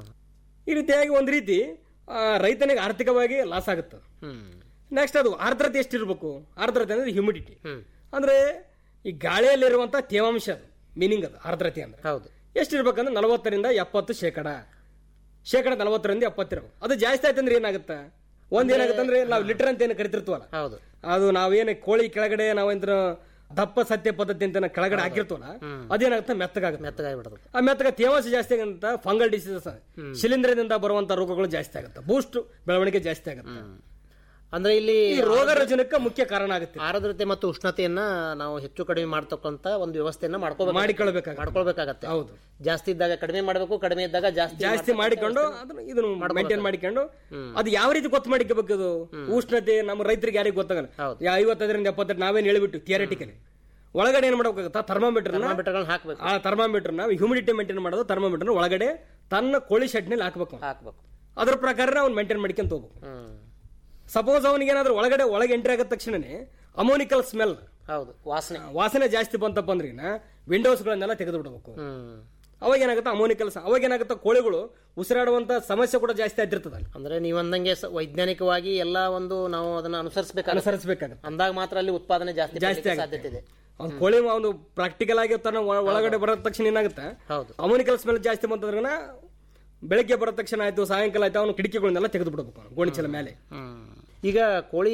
ಈ ರೀತಿಯಾಗಿ ಒಂದ್ ರೀತಿ ಆ, ರೈತನಿಗೆ ಆರ್ಥಿಕವಾಗಿ ಲಾಸ್ ಆಗುತ್ತೆ ನೆಕ್ಸ್ಟ್ ಅದು ಆರ್ದ್ರತೆ ಎಷ್ಟಿರ್ಬೇಕು ಆರ್ದ್ರತೆ ಅಂದ್ರೆ ಹ್ಯೂಮಿಡಿಟಿ ಅಂದ್ರೆ ಈ ಗಾಳಿಯಲ್ಲಿರುವಂತ ತೇವಾಂಶ ಅದು ಮೀನಿಂಗ್ ಅದು ಆರ್ದ್ರತೆ ಅಂದ್ರೆ ಹೌದು ಎಷ್ಟಿರ್ಬೇಕಂದ್ರೆ ನಲವತ್ತರಿಂದ ಎಪ್ಪತ್ತು ಶೇಕಡ ಶೇಕಡ ನಲವತ್ತರಿಂದ ಎಪ್ಪತ್ತಿರಬೇಕು ಅದು ಜಾಸ್ತಿ ಆಯ್ತಂದ್ರೆ ಏನಾಗುತ್ತೆ ಒಂದ್ ಏನಾಗುತ್ತೆ ಅಂದ್ರೆ ನಾವು ಲಿಟರ್ ಅಂತ ಏನು ಕರಿತಿರ್ತೀವಲ್ಲ ಹೌದು ಅದು ನಾವೇನು ಕೋಳಿ ಕೆಳಗಡೆ ನಾವೇಂದ್ರ ದಪ್ಪ ಸತ್ಯ ಪದ್ಧತಿ ಅಂತ ನಾವು ಕೆಳಗಡೆ ಹಾಕಿರ್ತೀವಲ್ಲ ಅದೇನಾಗುತ್ತೆ ಮೆತ್ತಗಾಗುತ್ತೆ ಮೆತ್ತಗಾಗ್ಬಿಡ್ತದೆ ಆ ಮೆತ್ತಗ ತೇವಾಂಶ ಜಾಸ್ತಿ ಆಗಂತ ಫಂಗಲ್ ಡಿಸೀಸಸ್ ಶಿಲೀಂಧ್ರದಿಂದ ಬರುವಂತ ರೋಗಗಳು ಜಾಸ್ತಿ ಆಗುತ್ತೆ ಬೂಸ್ಟ್ ಬೆಳವಣಿಗೆ ಜಾಸ್ತಿ ಆಗುತ್ತೆ ಅಂದ್ರೆ ಇಲ್ಲಿ ಈ ರೋಗ ರುಜಿನಕ್ಕೆ ಮುಖ್ಯ ಕಾರಣ ಆಗುತ್ತೆ ಆರ್ದ್ರತೆ ಮತ್ತು ಉಷ್ಣತೆಯನ್ನ ನಾವು ಹೆಚ್ಚು ಕಡಿಮೆ ಮಾಡ್ತಕ್ಕಂತ ಒಂದು ವ್ಯವಸ್ಥೆಯನ್ನ ಮಾಡ್ಕೋಬೇಕು ಮಾಡಿಕೊಳ್ಬೇಕಾಗುತ್ತೆ ಮಾಡ್ಕೊಳ್ಬೇಕಾಗತ್ತೆ ಹೌದು ಜಾಸ್ತಿ ಇದ್ದಾಗ ಕಡಿಮೆ ಮಾಡಬೇಕು ಕಡಿಮೆ ಇದ್ದಾಗ ಜಾಸ್ತಿ ಜಾಸ್ತಿ ಮಾಡಿಕೊಂಡು ಅದನ್ನ ಇದನ್ನ ಮೇಂಟೈನ್ ಮಾಡಿಕೊಂಡು ಅದು ಯಾವ ರೀತಿ ಗೊತ್ತು ಮಾಡಿಕೋಬೇಕು ಅದು ಉಷ್ಣತೆ ನಮ್ಮ ರೈತರಿಗೆ ಯಾರಿಗೆ ಗೊತ್ತಾಗಲ್ಲ ಹೌದು. ಯಾ- ಐವತ್ತೈದರಿಂದ ಎಪ್ಪತ್ತೆಂಟು ನಾವೇನ್ ಹೇಳ್ಬಿಟ್ಟು ಥಿಯರಿಟಿಕಲಿ ಒಳಗಡೆ ಏನ್ ಮಾಡ್ಬೇಕಾಗುತ್ತಾ ಥರ್ಮಾಮೀಟರ್ ಟರ್ಮಾಮೀಟರ್ಗಳನ್ನ ಹಾಕ್ಬೇಕು ಆ ಥರ್ಮಾಮೀಟರ್ ನಾವು ಹ್ಯೂಮಿಡಿಟಿ ಮೇಂಟೈನ್ ಮಾಡೋದು ಥರ್ಮಾಮೀಟರ್ ಒಳಗಡೆ ತನ್ನ ಕೋಳಿ ಶೆಡ್ನಲ್ಲಿ ಹಾಕ್ಬೇಕು ಹಾಕ್ಬೇಕು ಅದ್ರ ಪ್ರಕಾರ ಅವ್ನು ಮೇಂಟೈನ್ ಮಾಡ್ಕೊಂತ ಹೋಗ್ಬೇಕು ಹ್ಮ್ ಸಪೋಸ್ ಅವನಿಗೆ ಏನಾದ್ರೂ ಒಳಗಡೆ ಒಳಗೆ ಎಂಟ್ರಿ ಆಗಿದ ತಕ್ಷಣನೇ ಅಮೋನಿಕಲ್ ಸ್ಮೆಲ್ ಹೌದು ವಾಸನೆ ವಾಸನೆ ಜಾಸ್ತಿ ಬಂತಪ್ಪ ಅಂದ್ರೆ ವಿಂಡೋಸ್ಗಳನ್ನೆಲ್ಲ ತೆಗೆದು ಬಿಡಬೇಕು ಹ್ಮ್ ಅವಾಗ ಏನಾಗುತ್ತೆ ಅಮೋನಿಕಲ್ ಅವಾಗ ಏನಾಗುತ್ತೆ ಕೋಳಿಗಳು ಉಸಿರಾಡುವಂತ ಸಮಸ್ಯೆ ಕೂಡ ಜಾಸ್ತಿ ಆಗ್ತಿರ್ತದೆ ಅಲ್ಲಿ ಅಂದ್ರೆ ನೀವು ಅಂದಂಗೆ ಸ- ವೈಜ್ಞಾನಿಕವಾಗಿ ಎಲ್ಲ ಒಂದು ನಾವು ಅದನ್ನ ಅನುಸರಿಸಬೇಕು ಅನುಸರಿಸಬೇಕಾಗುತ್ತೆ ಅಂದಾಗ ಮಾತ್ರ ಅಲ್ಲಿ ಉತ್ಪಾದನೆ ಜಾಸ್ತಿ ಜಾಸ್ತಿ ಬರ್ಲಿಕ್ಕೆ ಆಗುತ್ತೆ. ಸಾಧ್ಯತೆ ಇದೆ ಅವ್ನು ಕೋಳಿ ಒಂದು ಪ್ರಾಕ್ಟಿಕಲ್ ಆಗಿ ತನ್ನ ಒಳ- ಒಳಗಡೆ ಬರೋ ತಕ್ಷಣ ಏನಾಗುತ್ತೆ ಹೌದು ಅಮೋನಿಕಲ್ ಸ್ಮೆಲ್ ಜಾಸ್ತಿ ಬಂತಂದ್ರೆ ಬೆಳಗ್ಗೆ ಬರೋ ತಕ್ಷಣ ಆಯ್ತು ಸಾಯಂಕಾಲ ಆಯ್ತು ಅವನು ಕಿಟಕಿಗಳನ್ನೆಲ್ಲ ತೆಗೆದು ಬಿಡಬೇಕು ಅವ್ನು ಗೋಣಿಚೀಲ ಮೇಲೆ ಈಗ ಕೋಳಿ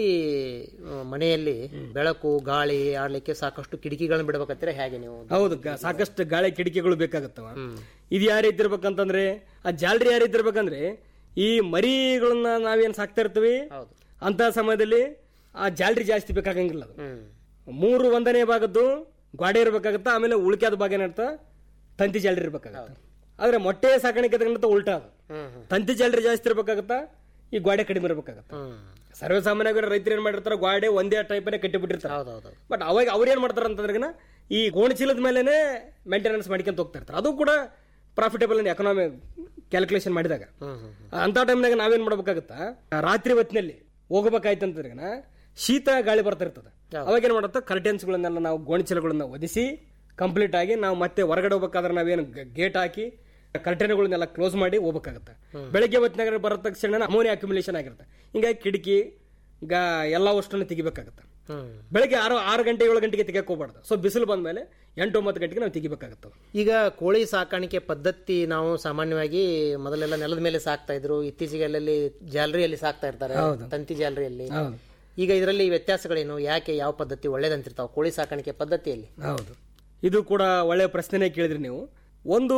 ಆ, ಮನೆಯಲ್ಲಿ ಬೆಳಕು ಗಾಳಿ ಆಡ್ಲಿಕ್ಕೆ ಸಾಕಷ್ಟು ಕಿಟಕಿಗಳನ್ನ ಬಿಡ್ಬೇಕಂತೀರ ಹೇಗೆ ನೀವು ಹೌದು ಗ- ಸಾಕಷ್ಟು ಗಾಳಿ ಕಿಟಕಿಗಳು ಬೇಕಾಗತ್ತವ ಇದು ಯಾವ ರೀತಿ ಇರ್ಬೇಕಂತಂದ್ರೆ ಆ ಜಾಲರಿ ಯಾವ ರೀತಿ ಇರ್ಬೇಕಂದ್ರೆ ಈ ಮರಿಗಳನ್ನ ನಾವೇನ್ ಸಾಕ್ತಾ ಇರ್ತೀವಿ ಹೌದು ಅಂತ ಸಮಯದಲ್ಲಿ ಆ ಜಾಲರಿ ಜಾಸ್ತಿ ಬೇಕಾಗಂಗಿಲ್ಲ ಅದು ಹ್ಮ್ ಮೂರು ಒಂದನೇ ಭಾಗದ್ದು ಗೋಡೆ ಇರ್ಬೇಕಾಗತ್ತ ಆಮೇಲೆ ಉಳಿಕೆದ ಭಾಗ ಏನಿರ್ತ ತಂತಿ ಜಾಲರಿ ಇರ್ಬೇಕಾಗತ್ತ ಆದ್ರೆ ಮೊಟ್ಟೆ ಸಾಕಾಣಿಕೆ ತಗೊಂಡ ಉಲ್ಟಾ ಅದು ಹ್ಮ್ ಹ್ಮ್ ತಂತಿ ಜಾಲರಿ ಜಾಸ್ತಿ ಇರ್ಬೇಕಾಗತ್ತ ಈ ಗೋಡೆ ಕಡಿಮೆ ಇರ್ಬೇಕಾಗತ್ತ ಹ್ಮ್ ಸರ್ವೇ ಸಾಮಾನ್ಯವಾಗಿ ರೈತರು ಏನ್ ಮಾಡಿರ್ತಾರ ಗೋಡೆ ಒಂದೇ ಟೈಪನೇ ಕಟ್ಟಿಬಿಟ್ಟಿರ್ತಾರೆ ಹೌದು ಹೌದು ಬಟ್ ಅವಾಗ ಅವ್ರು ಏನ್ ಮಾಡ್ತಾರ ಅಂತಂದ್ರೆ ಈ ಗೋಣಿಚೀಲದ ಮೇಲೆನೆ ಮೇಂಟೆನೆನ್ಸ್ ಮಾಡ್ಕೊಂತ ಹೋಗ್ತಾ ಇರ್ತಾರೆ ಅದು ಕೂಡ ಪ್ರಾಫಿಟೇಬಲ್ ಎಕನಾಮಿ ಕ್ಯಾಲ್ಕುಲೇಷನ್ ಮಾಡಿದಾಗ ಹ್ಮ್ ಹ್ಮ್ ಅಂತ ಟೈಮ್ನಾಗ ನಾವೇನ್ ಮಾಡ್ಬೇಕಾಗತ್ತ ರಾತ್ರಿ ಹೊತ್ತಿನಲ್ಲಿ ಹೋಗ್ಬೇಕಾಯ್ತಂದ್ರೆ ಶೀತ ಗಾಳಿ ಬರ್ತಾ ಇರ್ತದೆ ಅವಾಗ ಏನ್ ಮಾಡುತ್ತೆ ಕರ್ಟೆನ್ಸ್ಗಳನ್ನೆಲ್ಲ ನಾವು ಗೋಣಿಚೀಲಗಳನ್ನ ಒದಿಸಿ ಕಂಪ್ಲೀಟ್ ಆಗಿ ನಾವು ಮತ್ತೆ ಹೊರಗಡೆ ಹೋಗ್ಬೇಕಾದ್ರೆ ನಾವೇನು ಗೇಟ್ ಹಾಕಿ ಕರ್ಟೆನ್ಗಳನ್ನೆಲ್ಲ ಕ್ಲೋಸ್ ಮಾಡಿ ಹೋಗ್ಬೇಕಾಗತ್ತೆ ಬೆಳಗ್ಗೆ ಹೊತ್ತಿನಾಗ ಬರೋ ತಕ್ಷಣ ಅಮೋನಿಯಾ ಅಕ್ಯುಮುಲೇಷನ್ ಆಗಿರುತ್ತೆ ಹಿಂಗಾಗಿ ಕಿಟಕಿ ಗಾ ಎಲ್ಲ ವಸ್ತುನ ತೆಗಿಬೇಕಾಗತ್ತೆ ಬೆಳಗ್ಗೆ ಆರು ಆರು ಗಂಟೆ ಏಳು ಗಂಟೆಗೆ ತೆಗಿಯಕ್ಕೆ ಹೋಗ್ಬಾರ್ದು ಸೊ ಬಿಸಿಲು ಬಂದ್ಮೇಲೆ ಎಂಟು ಒಂಬತ್ತು ಗಂಟೆಗೆ ನಾವು ತೆಗಿಬೇಕಾಗುತ್ತೆ ಈಗ ಕೋಳಿ ಸಾಕಾಣಿಕೆ ಪದ್ಧತಿ ನಾವು ಸಾಮಾನ್ಯವಾಗಿ ಮೊದಲೆಲ್ಲ ನೆಲದ ಮೇಲೆ ಸಾಕ್ತಾ ಇದ್ರು ಇತ್ತೀಚೆಗೆ ಅಲ್ಲಲ್ಲಿ ಜಾಲರಿಯಲ್ಲಿ ಸಾಕ್ತಾ ಇರ್ತಾರೆ ತಂತಿ ಜಾಲರಿಯಲ್ಲಿ ಹೌದು ಈಗ ಇದರಲ್ಲಿ ವ್ಯತ್ಯಾಸಗಳೇನು ಯಾಕೆ ಯಾವ ಪದ್ಧತಿ ಒಳ್ಳೇದಂತಿರ್ತಾವ ಕೋಳಿ ಸಾಕಾಣಿಕೆ ಪದ್ಧತಿಯಲ್ಲಿ ಹೌದು ಇದು ಕೂಡ ಒಳ್ಳೆಯ ಪ್ರಶ್ನೆನೇ ಕೇಳಿದ್ರಿ ನೀವು ಒಂದು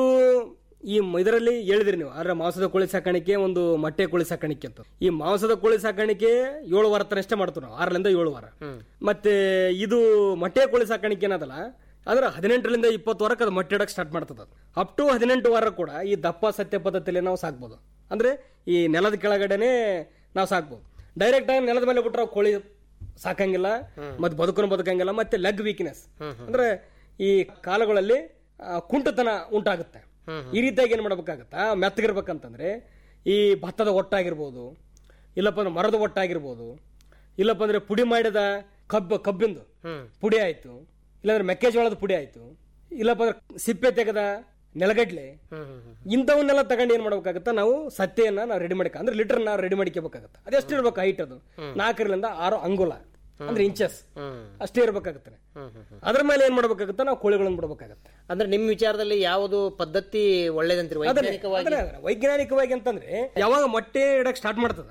ಈ ಮ- ಇದರಲ್ಲಿ ಹೇಳಿದ್ರಿ ನೀವು ಆದ್ರೆ ಮಾಂಸದ ಕೋಳಿ ಸಾಕಾಣಿಕೆ ಒಂದು ಮೊಟ್ಟೆ ಕೋಳಿ ಸಾಕಾಣಿಕೆ ಅಂತ ಈ ಮಾಂಸದ ಕೋಳಿ ಸಾಕಾಣಿಕೆ ಏಳು ವಾರ ತನಷ್ಟೇ ಮಾಡ್ತೀವಿ ನಾವು ಆರರಿಂದ ಏಳು ವಾರ ಮತ್ತೆ ಇದು ಮೊಟ್ಟೆ ಕೋಳಿ ಸಾಕಾಣಿಕೆ ಏನದಲ್ಲ ಅಂದ್ರೆ ಹದಿನೆಂಟರಿಂದ ಇಪ್ಪತ್ತು ವಾರಕ್ಕೆ ಅದು ಮೊಟ್ಟೆ ಇಡಕ್ಕೆ ಸ್ಟಾರ್ಟ್ ಮಾಡ್ತದ ಅಪ್ ಟು ಹದಿನೆಂಟು ವಾರ ಕೂಡ ಈ ದಪ್ಪ ಸತ್ಯ ಪದ್ಧತಿಯಲ್ಲಿ ನಾವು ಸಾಕ್ಬೋದು ಅಂದ್ರೆ ಈ ನೆಲದ ಕೆಳಗಡೆನೆ ನಾವು ಸಾಕ್ಬೋದು ಡೈರೆಕ್ಟ್ ಆಗಿ ನೆಲದ ಮೇಲೆ ಬಿಟ್ರೆ ಅವು ಕೋಳಿ ಸಾಕಂಗಿಲ್ಲ ಮತ್ತೆ ಬದುಕನ್ನು ಬದುಕಂಗಿಲ್ಲ ಮತ್ತೆ ಲೆಗ್ ವೀಕ್ನೆಸ್ ಅಂದ್ರೆ ಈ ಕಾಲುಗಳಲ್ಲಿ ಆ, ಕುಂಟತನ ಉಂಟಾಗುತ್ತೆ ಈ ರೀತಿಯಾಗಿ ಏನ್ ಮಾಡ್ಬೇಕಾಗತ್ತಾ ಮೆತ್ತಗಿರ್ಬೇಕಂತಂದ್ರೆ ಈ ಭತ್ತದ ಒಟ್ಟಾಗಿರ್ಬೋದು ಇಲ್ಲಪ್ಪ ಅಂದ್ರೆ ಮರದ ಒಟ್ಟಾಗಿರ್ಬೋದು ಇಲ್ಲಪ್ಪ ಅಂದ್ರೆ ಪುಡಿ ಮಾಡಿದ ಕಬ್ಬು ಕಬ್ಬಿಂದು ಪುಡಿ ಆಯ್ತು ಇಲ್ಲಾಂದ್ರೆ ಮೆಕ್ಕೆಜೋಳದ ಪುಡಿ ಆಯ್ತು ಇಲ್ಲಪ್ಪ ಅಂದ್ರೆ ಸಿಪ್ಪೆ ತೆಗೆದ ನೆಲಗಡ್ಲೆ ಇಂಥವನ್ನೆಲ್ಲ ತಗೊಂಡು ಏನ್ ಮಾಡ್ಬೇಕಾಗತ್ತ ನಾವು ಸತ್ತೆಯನ್ನ ನಾವು ರೆಡಿ ಮಾಡ್ಕ ಅಂದ್ರೆ ಲೀಟರ್ ನಾವು ರೆಡಿ ಮಾಡ್ಕೋಬೇಕಾಗತ್ತೆ ಅದೆಷ್ಟು ಇರ್ಬೇಕು ಹೈಟ್ ಅದು ನಾಲ್ಕರಿಂದ ಆರು ಅಂಗುಲ ಅಂದ್ರೆ ಇಂಚಸ್ ಅಷ್ಟೇ ಇರ್ಬೇಕಾಗತ್ತೆ ಅದ್ರ ಮೇಲೆ ಏನ್ ಮಾಡ್ಬೇಕಾಗತ್ತೆ ನಾವು ಕೋಳಿಗಳನ್ನ ಬಿಡ್ಬೇಕಾಗತ್ತೆ ಅಂದ್ರೆ ನಿಮ್ ವಿಚಾರದಲ್ಲಿ ಯಾವುದು ಪದ್ಧತಿ ಒಳ್ಳೇದಂತಿರುವ ಅದನ್ನೇ, ವೈಜ್ಞಾನಿಕವಾಗಿ ಅದನ್ನೇ, ಅದನ್ನೇ. ವೈಜ್ಞಾನಿಕವಾಗಿ ಅಂತಂದ್ರೆ ಯಾವಾಗ ಮೊಟ್ಟೆ ಇಡಕ್ ಸ್ಟಾರ್ಟ್ ಮಾಡ್ತದ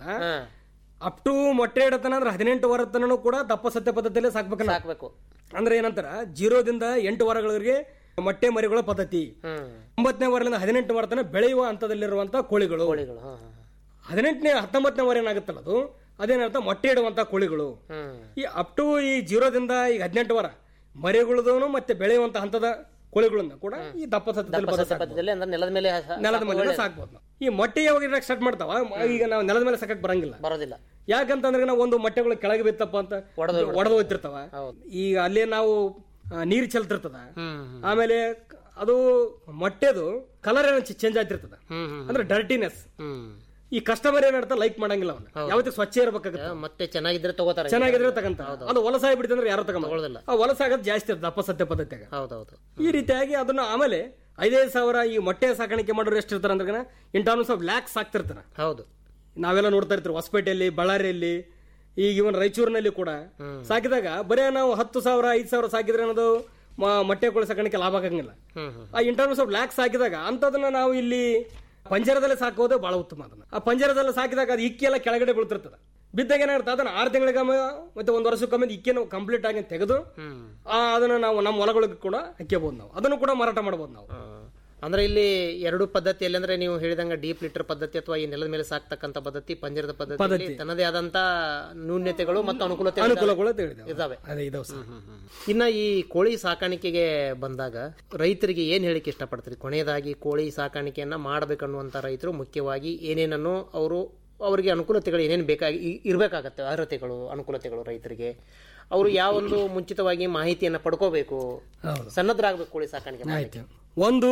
ಅಪ್ ಟು ಮೊಟ್ಟೆ ಇಡತನ ಅಂದ್ರೆ ಹದಿನೆಂಟು ವಾರ ತನೂ ಕೂಡ ದಪ್ಪ ಸತ್ಯ ಪದ್ಧತಿಯಲ್ಲೇ ಸಾಕ್ಬೇಕು ನಾವು. ಸಾಕ್ಬೇಕು ಅಂದ್ರೆ ಏನಂತಾರ ಜೀರೋದಿಂದ ಎಂಟು ವಾರಗಳವರೆಗೆ ಮೊಟ್ಟೆ ಮರಿಗಳ ಪದ್ಧತಿ ಒಂಬತ್ತನೇ ವಾರದಿಂದ ಹದಿನೆಂಟು ವಾರ ತನಕ ಬೆಳೆಯುವ ಹಂತದಲ್ಲಿರುವಂತ ಕೋಳಿಗಳು ಕೋಳಿಗಳು ಹಾ, ಹಾ, ಹದಿನೆಂಟನೇ ಹತ್ತೊಂಬತ್ತನೇ ವಾರ ಏನಾಗುತ್ತಲ್ಲ ಅದು ಅದೇನರ್ಥ ಮೊಟ್ಟೆ ಇಡುವಂತ ಕೋಳಿಗಳು ಈ ಅಪ್ ಟು ಈ ಜೀರೋದಿಂದ ಈಗ ಹದಿನೆಂಟು ವಾರ ಮರಿಗಳದವನು ಮತ್ತೆ ಬೆಳೆಯುವಂತ ಹಂತದ ಕೋಳಿಗಳನ್ನ ಕೂಡ ಈ ದಪ್ಪ ಸತ್ಯದಲ್ಲಿ ಹಾ. ಪದ್ಧತಿ ಸಾಕ್ಬೋದು. ಪದ್ಧತಿಯಲ್ಲಿ ಅಂದ್ರೆ ನೆಲದ ಮೇಲೆ ಸ- ನೆಲದ ಮೇಲೆ ಸಾಕ್ಬೋದು ನಾವು. ಈ ಮೊಟ್ಟೆ ಯಾವಾಗ ಇಡಕ್ ಸ್ಟಾರ್ಟ್ ಮಾಡ್ತಾವ ಈಗ ನಾವು ನೆಲದ ಮೇಲೆ ಸಾಕಕ್ ಬರಂಗಿಲ್ಲ ಬರೋದಿಲ್ಲ ಯಾಕಂತಂದ್ರೆ ನಾವು ಒಂದು ಮೊಟ್ಟೆಗಳು ಕೆಳಗೆ ಬಿತ್ತಪ್ಪ ಅಂತ ಒಡೆದು ಹೋಗ್ತಿರ್ತಾವ ಈಗ ಅಲ್ಲೇ ನಾವು ಆ, ನೀರ್ ಚೆಲ್ತಿರ್ತದ ಆಮೇಲೆ ಕ- ಅದು ಮೊಟ್ಟೆದು ಕಲರ್ ಏನೋ ಚೇಂಜ್ ಆಗ್ತಿರ್ತದ ಅಂದ್ರೆ ಡರ್ಟಿನೆಸ್ ಹ್ಮ್ ಈ ಕಸ್ಟಮರ್ ಏನಾಡ್ತಾ ಲೈಕ್ ಮಾಡಂಗಿಲ್ಲ ಅವನ್ನ ಯಾವತ್ತಿಗೆ ಸ್ವಚ್ಛ ಇರ್ಬೇಕಾಗತ್ತೆ ಮತ್ತೆ ಚೆನ್ನಾಗಿದ್ರೆ ತಗೋತಾರೆ ಚೆನ್ನಾಗಿದ್ರೆ ತಗಂತ ಅದು ವಲಸಾಗಿ ಬಿಡ್ತಂದ್ರೆ ಯಾರು ತಗೊಂಡಿಲ್ಲ ತಗೊಳ್ಳೋದಿಲ್ಲ. ಆ ವಲಸಾಗೋದು ಜಾಸ್ತಿ ಅದು ದಪ್ಪ ಸತ್ಯ ಪದ್ಧತಿಯಾಗ ಹೌದೌದು ಈ ರೀತಿಯಾಗಿ ಅದನ್ನ ಆಮೇಲೆ ಐದೈದು ಸಾವಿರ ಈ ಮೊಟ್ಟೆ ಸಾಕಾಣಿಕೆ ಮಾಡೋರು ಎಷ್ಟು ಇರ್ತಾರ ಅಂದ್ರೆ ಇನ್ ಟರ್ಮ್ಸ್ ಆಫ್ ಲ್ಯಾಕ್ಸ್ ಸಾಕ್ತಿರ್ತಾರ ಹೌದು ನಾವೆಲ್ಲ ನೋಡ್ತಾ ಇರ್ತೀವಿ ಹೊಸಪೇಟೆಯಲ್ಲಿ ಬಳ್ಳಾರಿಯಲ್ಲಿ ಈಗ ಇವನ್ ರಾಯಚೂರಿನಲ್ಲಿ ಕೂಡ ಸಾಕಿದಾಗ ಬರೇ ನಾವು ಹತ್ತು ಸಾವಿರ ಐದು ಸಾವಿರ ಸಾಕಿದ್ರೆ ಅನ್ನೋದು ಮ- ಮೊಟ್ಟೆ ಕೋಳಿ ಸಾಕಾಣಿಕೆ ಲಾಭ ಆಗಂಗಿಲ್ಲ ಆ ಇನ್ ಟರ್ಮ್ಸ್ ಆಫ್ ಲ್ಯಾಕ್ಸ್ ಸಾಕಿದಾಗ ಅಂತದನ್ನ ನಾವು ಇಲ್ಲಿ ಪಂಜರದಲ್ಲಿ ಸಾಕೋದು ಬಹಳ ಉತ್ತಮ ಅದನ್ನ ಆ ಪಂಜರದಲ್ಲಿ ಸಾಕಿದಾಗ ಅದು ಇಕ್ಕಿ ಎಲ್ಲ ಕೆಳಗಡೆ ಬೀಳ್ತಿರ್ತದೆ ಬಿದ್ದಾಗ ಏನಾಗುತ್ತೆ ಅದನ್ನ ಆರು ತಿಂಗಳಿಗೊಮ್ಮೆ ಮತ್ತೆ ಒಂದು ವರ್ಷಕ್ಕೊಮ್ಮೆ ಇಕ್ಕಿನ ಕಂಪ್ಲೀಟ್ ಆಗಿ ತೆಗೆದು ಆ, ಅದನ್ನ ನಾವು ನಮ್ಮ ಹೊಲಗಳಿಗೆ ಕೂಡ ಹಾಕ್ಯಬಹುದು ನಾವು ಅದನ್ನು ಕೂಡ ಮಾರಾಟ ಮಾಡಬಹುದು ನಾವು ಅಂದ್ರೆ ಇಲ್ಲಿ ಎರಡು ಪದ್ಧತಿಯಲ್ಲಿ ಅಂದ್ರೆ ನೀವು ಹೇಳಿದಂಗ ಡೀಪ್ ಲಿಟರ್ ಪದ್ಧತಿ ಅಥವಾ ಈ ನೆಲದ ಮೇಲೆ ಸಾಕ್ತಕ್ಕಂತ ಪದ್ಧತಿ ಪಂಜರದ ಪದ್ಧತಿ ತನ್ನದೇ ಆದಂತ ನ್ಯೂನ್ಯತೆಗಳು ಮತ್ತು ಅನುಕೂಲತೆ ಅನುಕೂಲಗಳು ಅಂತ ಹೇಳಿದೆ ಇದಾವೆ ಅದೇ ಇದಾವೆ ಸರ್ ಇನ್ನ ಈ ಕೋಳಿ ಸಾಕಾಣಿಕೆಗೆ ಬಂದಾಗ ರೈತರಿಗೆ ಏನ್ ಹೇಳಿಕೆ ಇಷ್ಟಪಡ್ತೀರಿ ಕೊನೆಯದಾಗಿ ಕೋಳಿ ಸಾಕಾಣಿಕೆಯನ್ನ ಮಾಡಬೇಕನ್ನುವಂತ ರೈತರು ಮುಖ್ಯವಾಗಿ ಏನೇನನ್ನು ಅವರು ಅವರಿಗೆ ಅನುಕೂಲತೆಗಳು ಏನೇನು ಬೇಕಾಗಿ ಇ- ಇರ್ಬೇಕಾಗತ್ತೆ ಅರ್ಹತೆಗಳು ಅನುಕೂಲತೆಗಳು ರೈತರಿಗೆ ಅವರು ಯಾವೊಂದು ಮುಂಚಿತವಾಗಿ ಮಾಹಿತಿಯನ್ನ ಪಡ್ಕೋಬೇಕು ಸನ್ನದ್ಧರಾಗಬೇಕು ಕೋಳಿ ಸಾಕಾಣಿಕೆ ಮಾಡ್ಲಿಕ್ಕೆ. ಆಯ್ತು ಒಂದು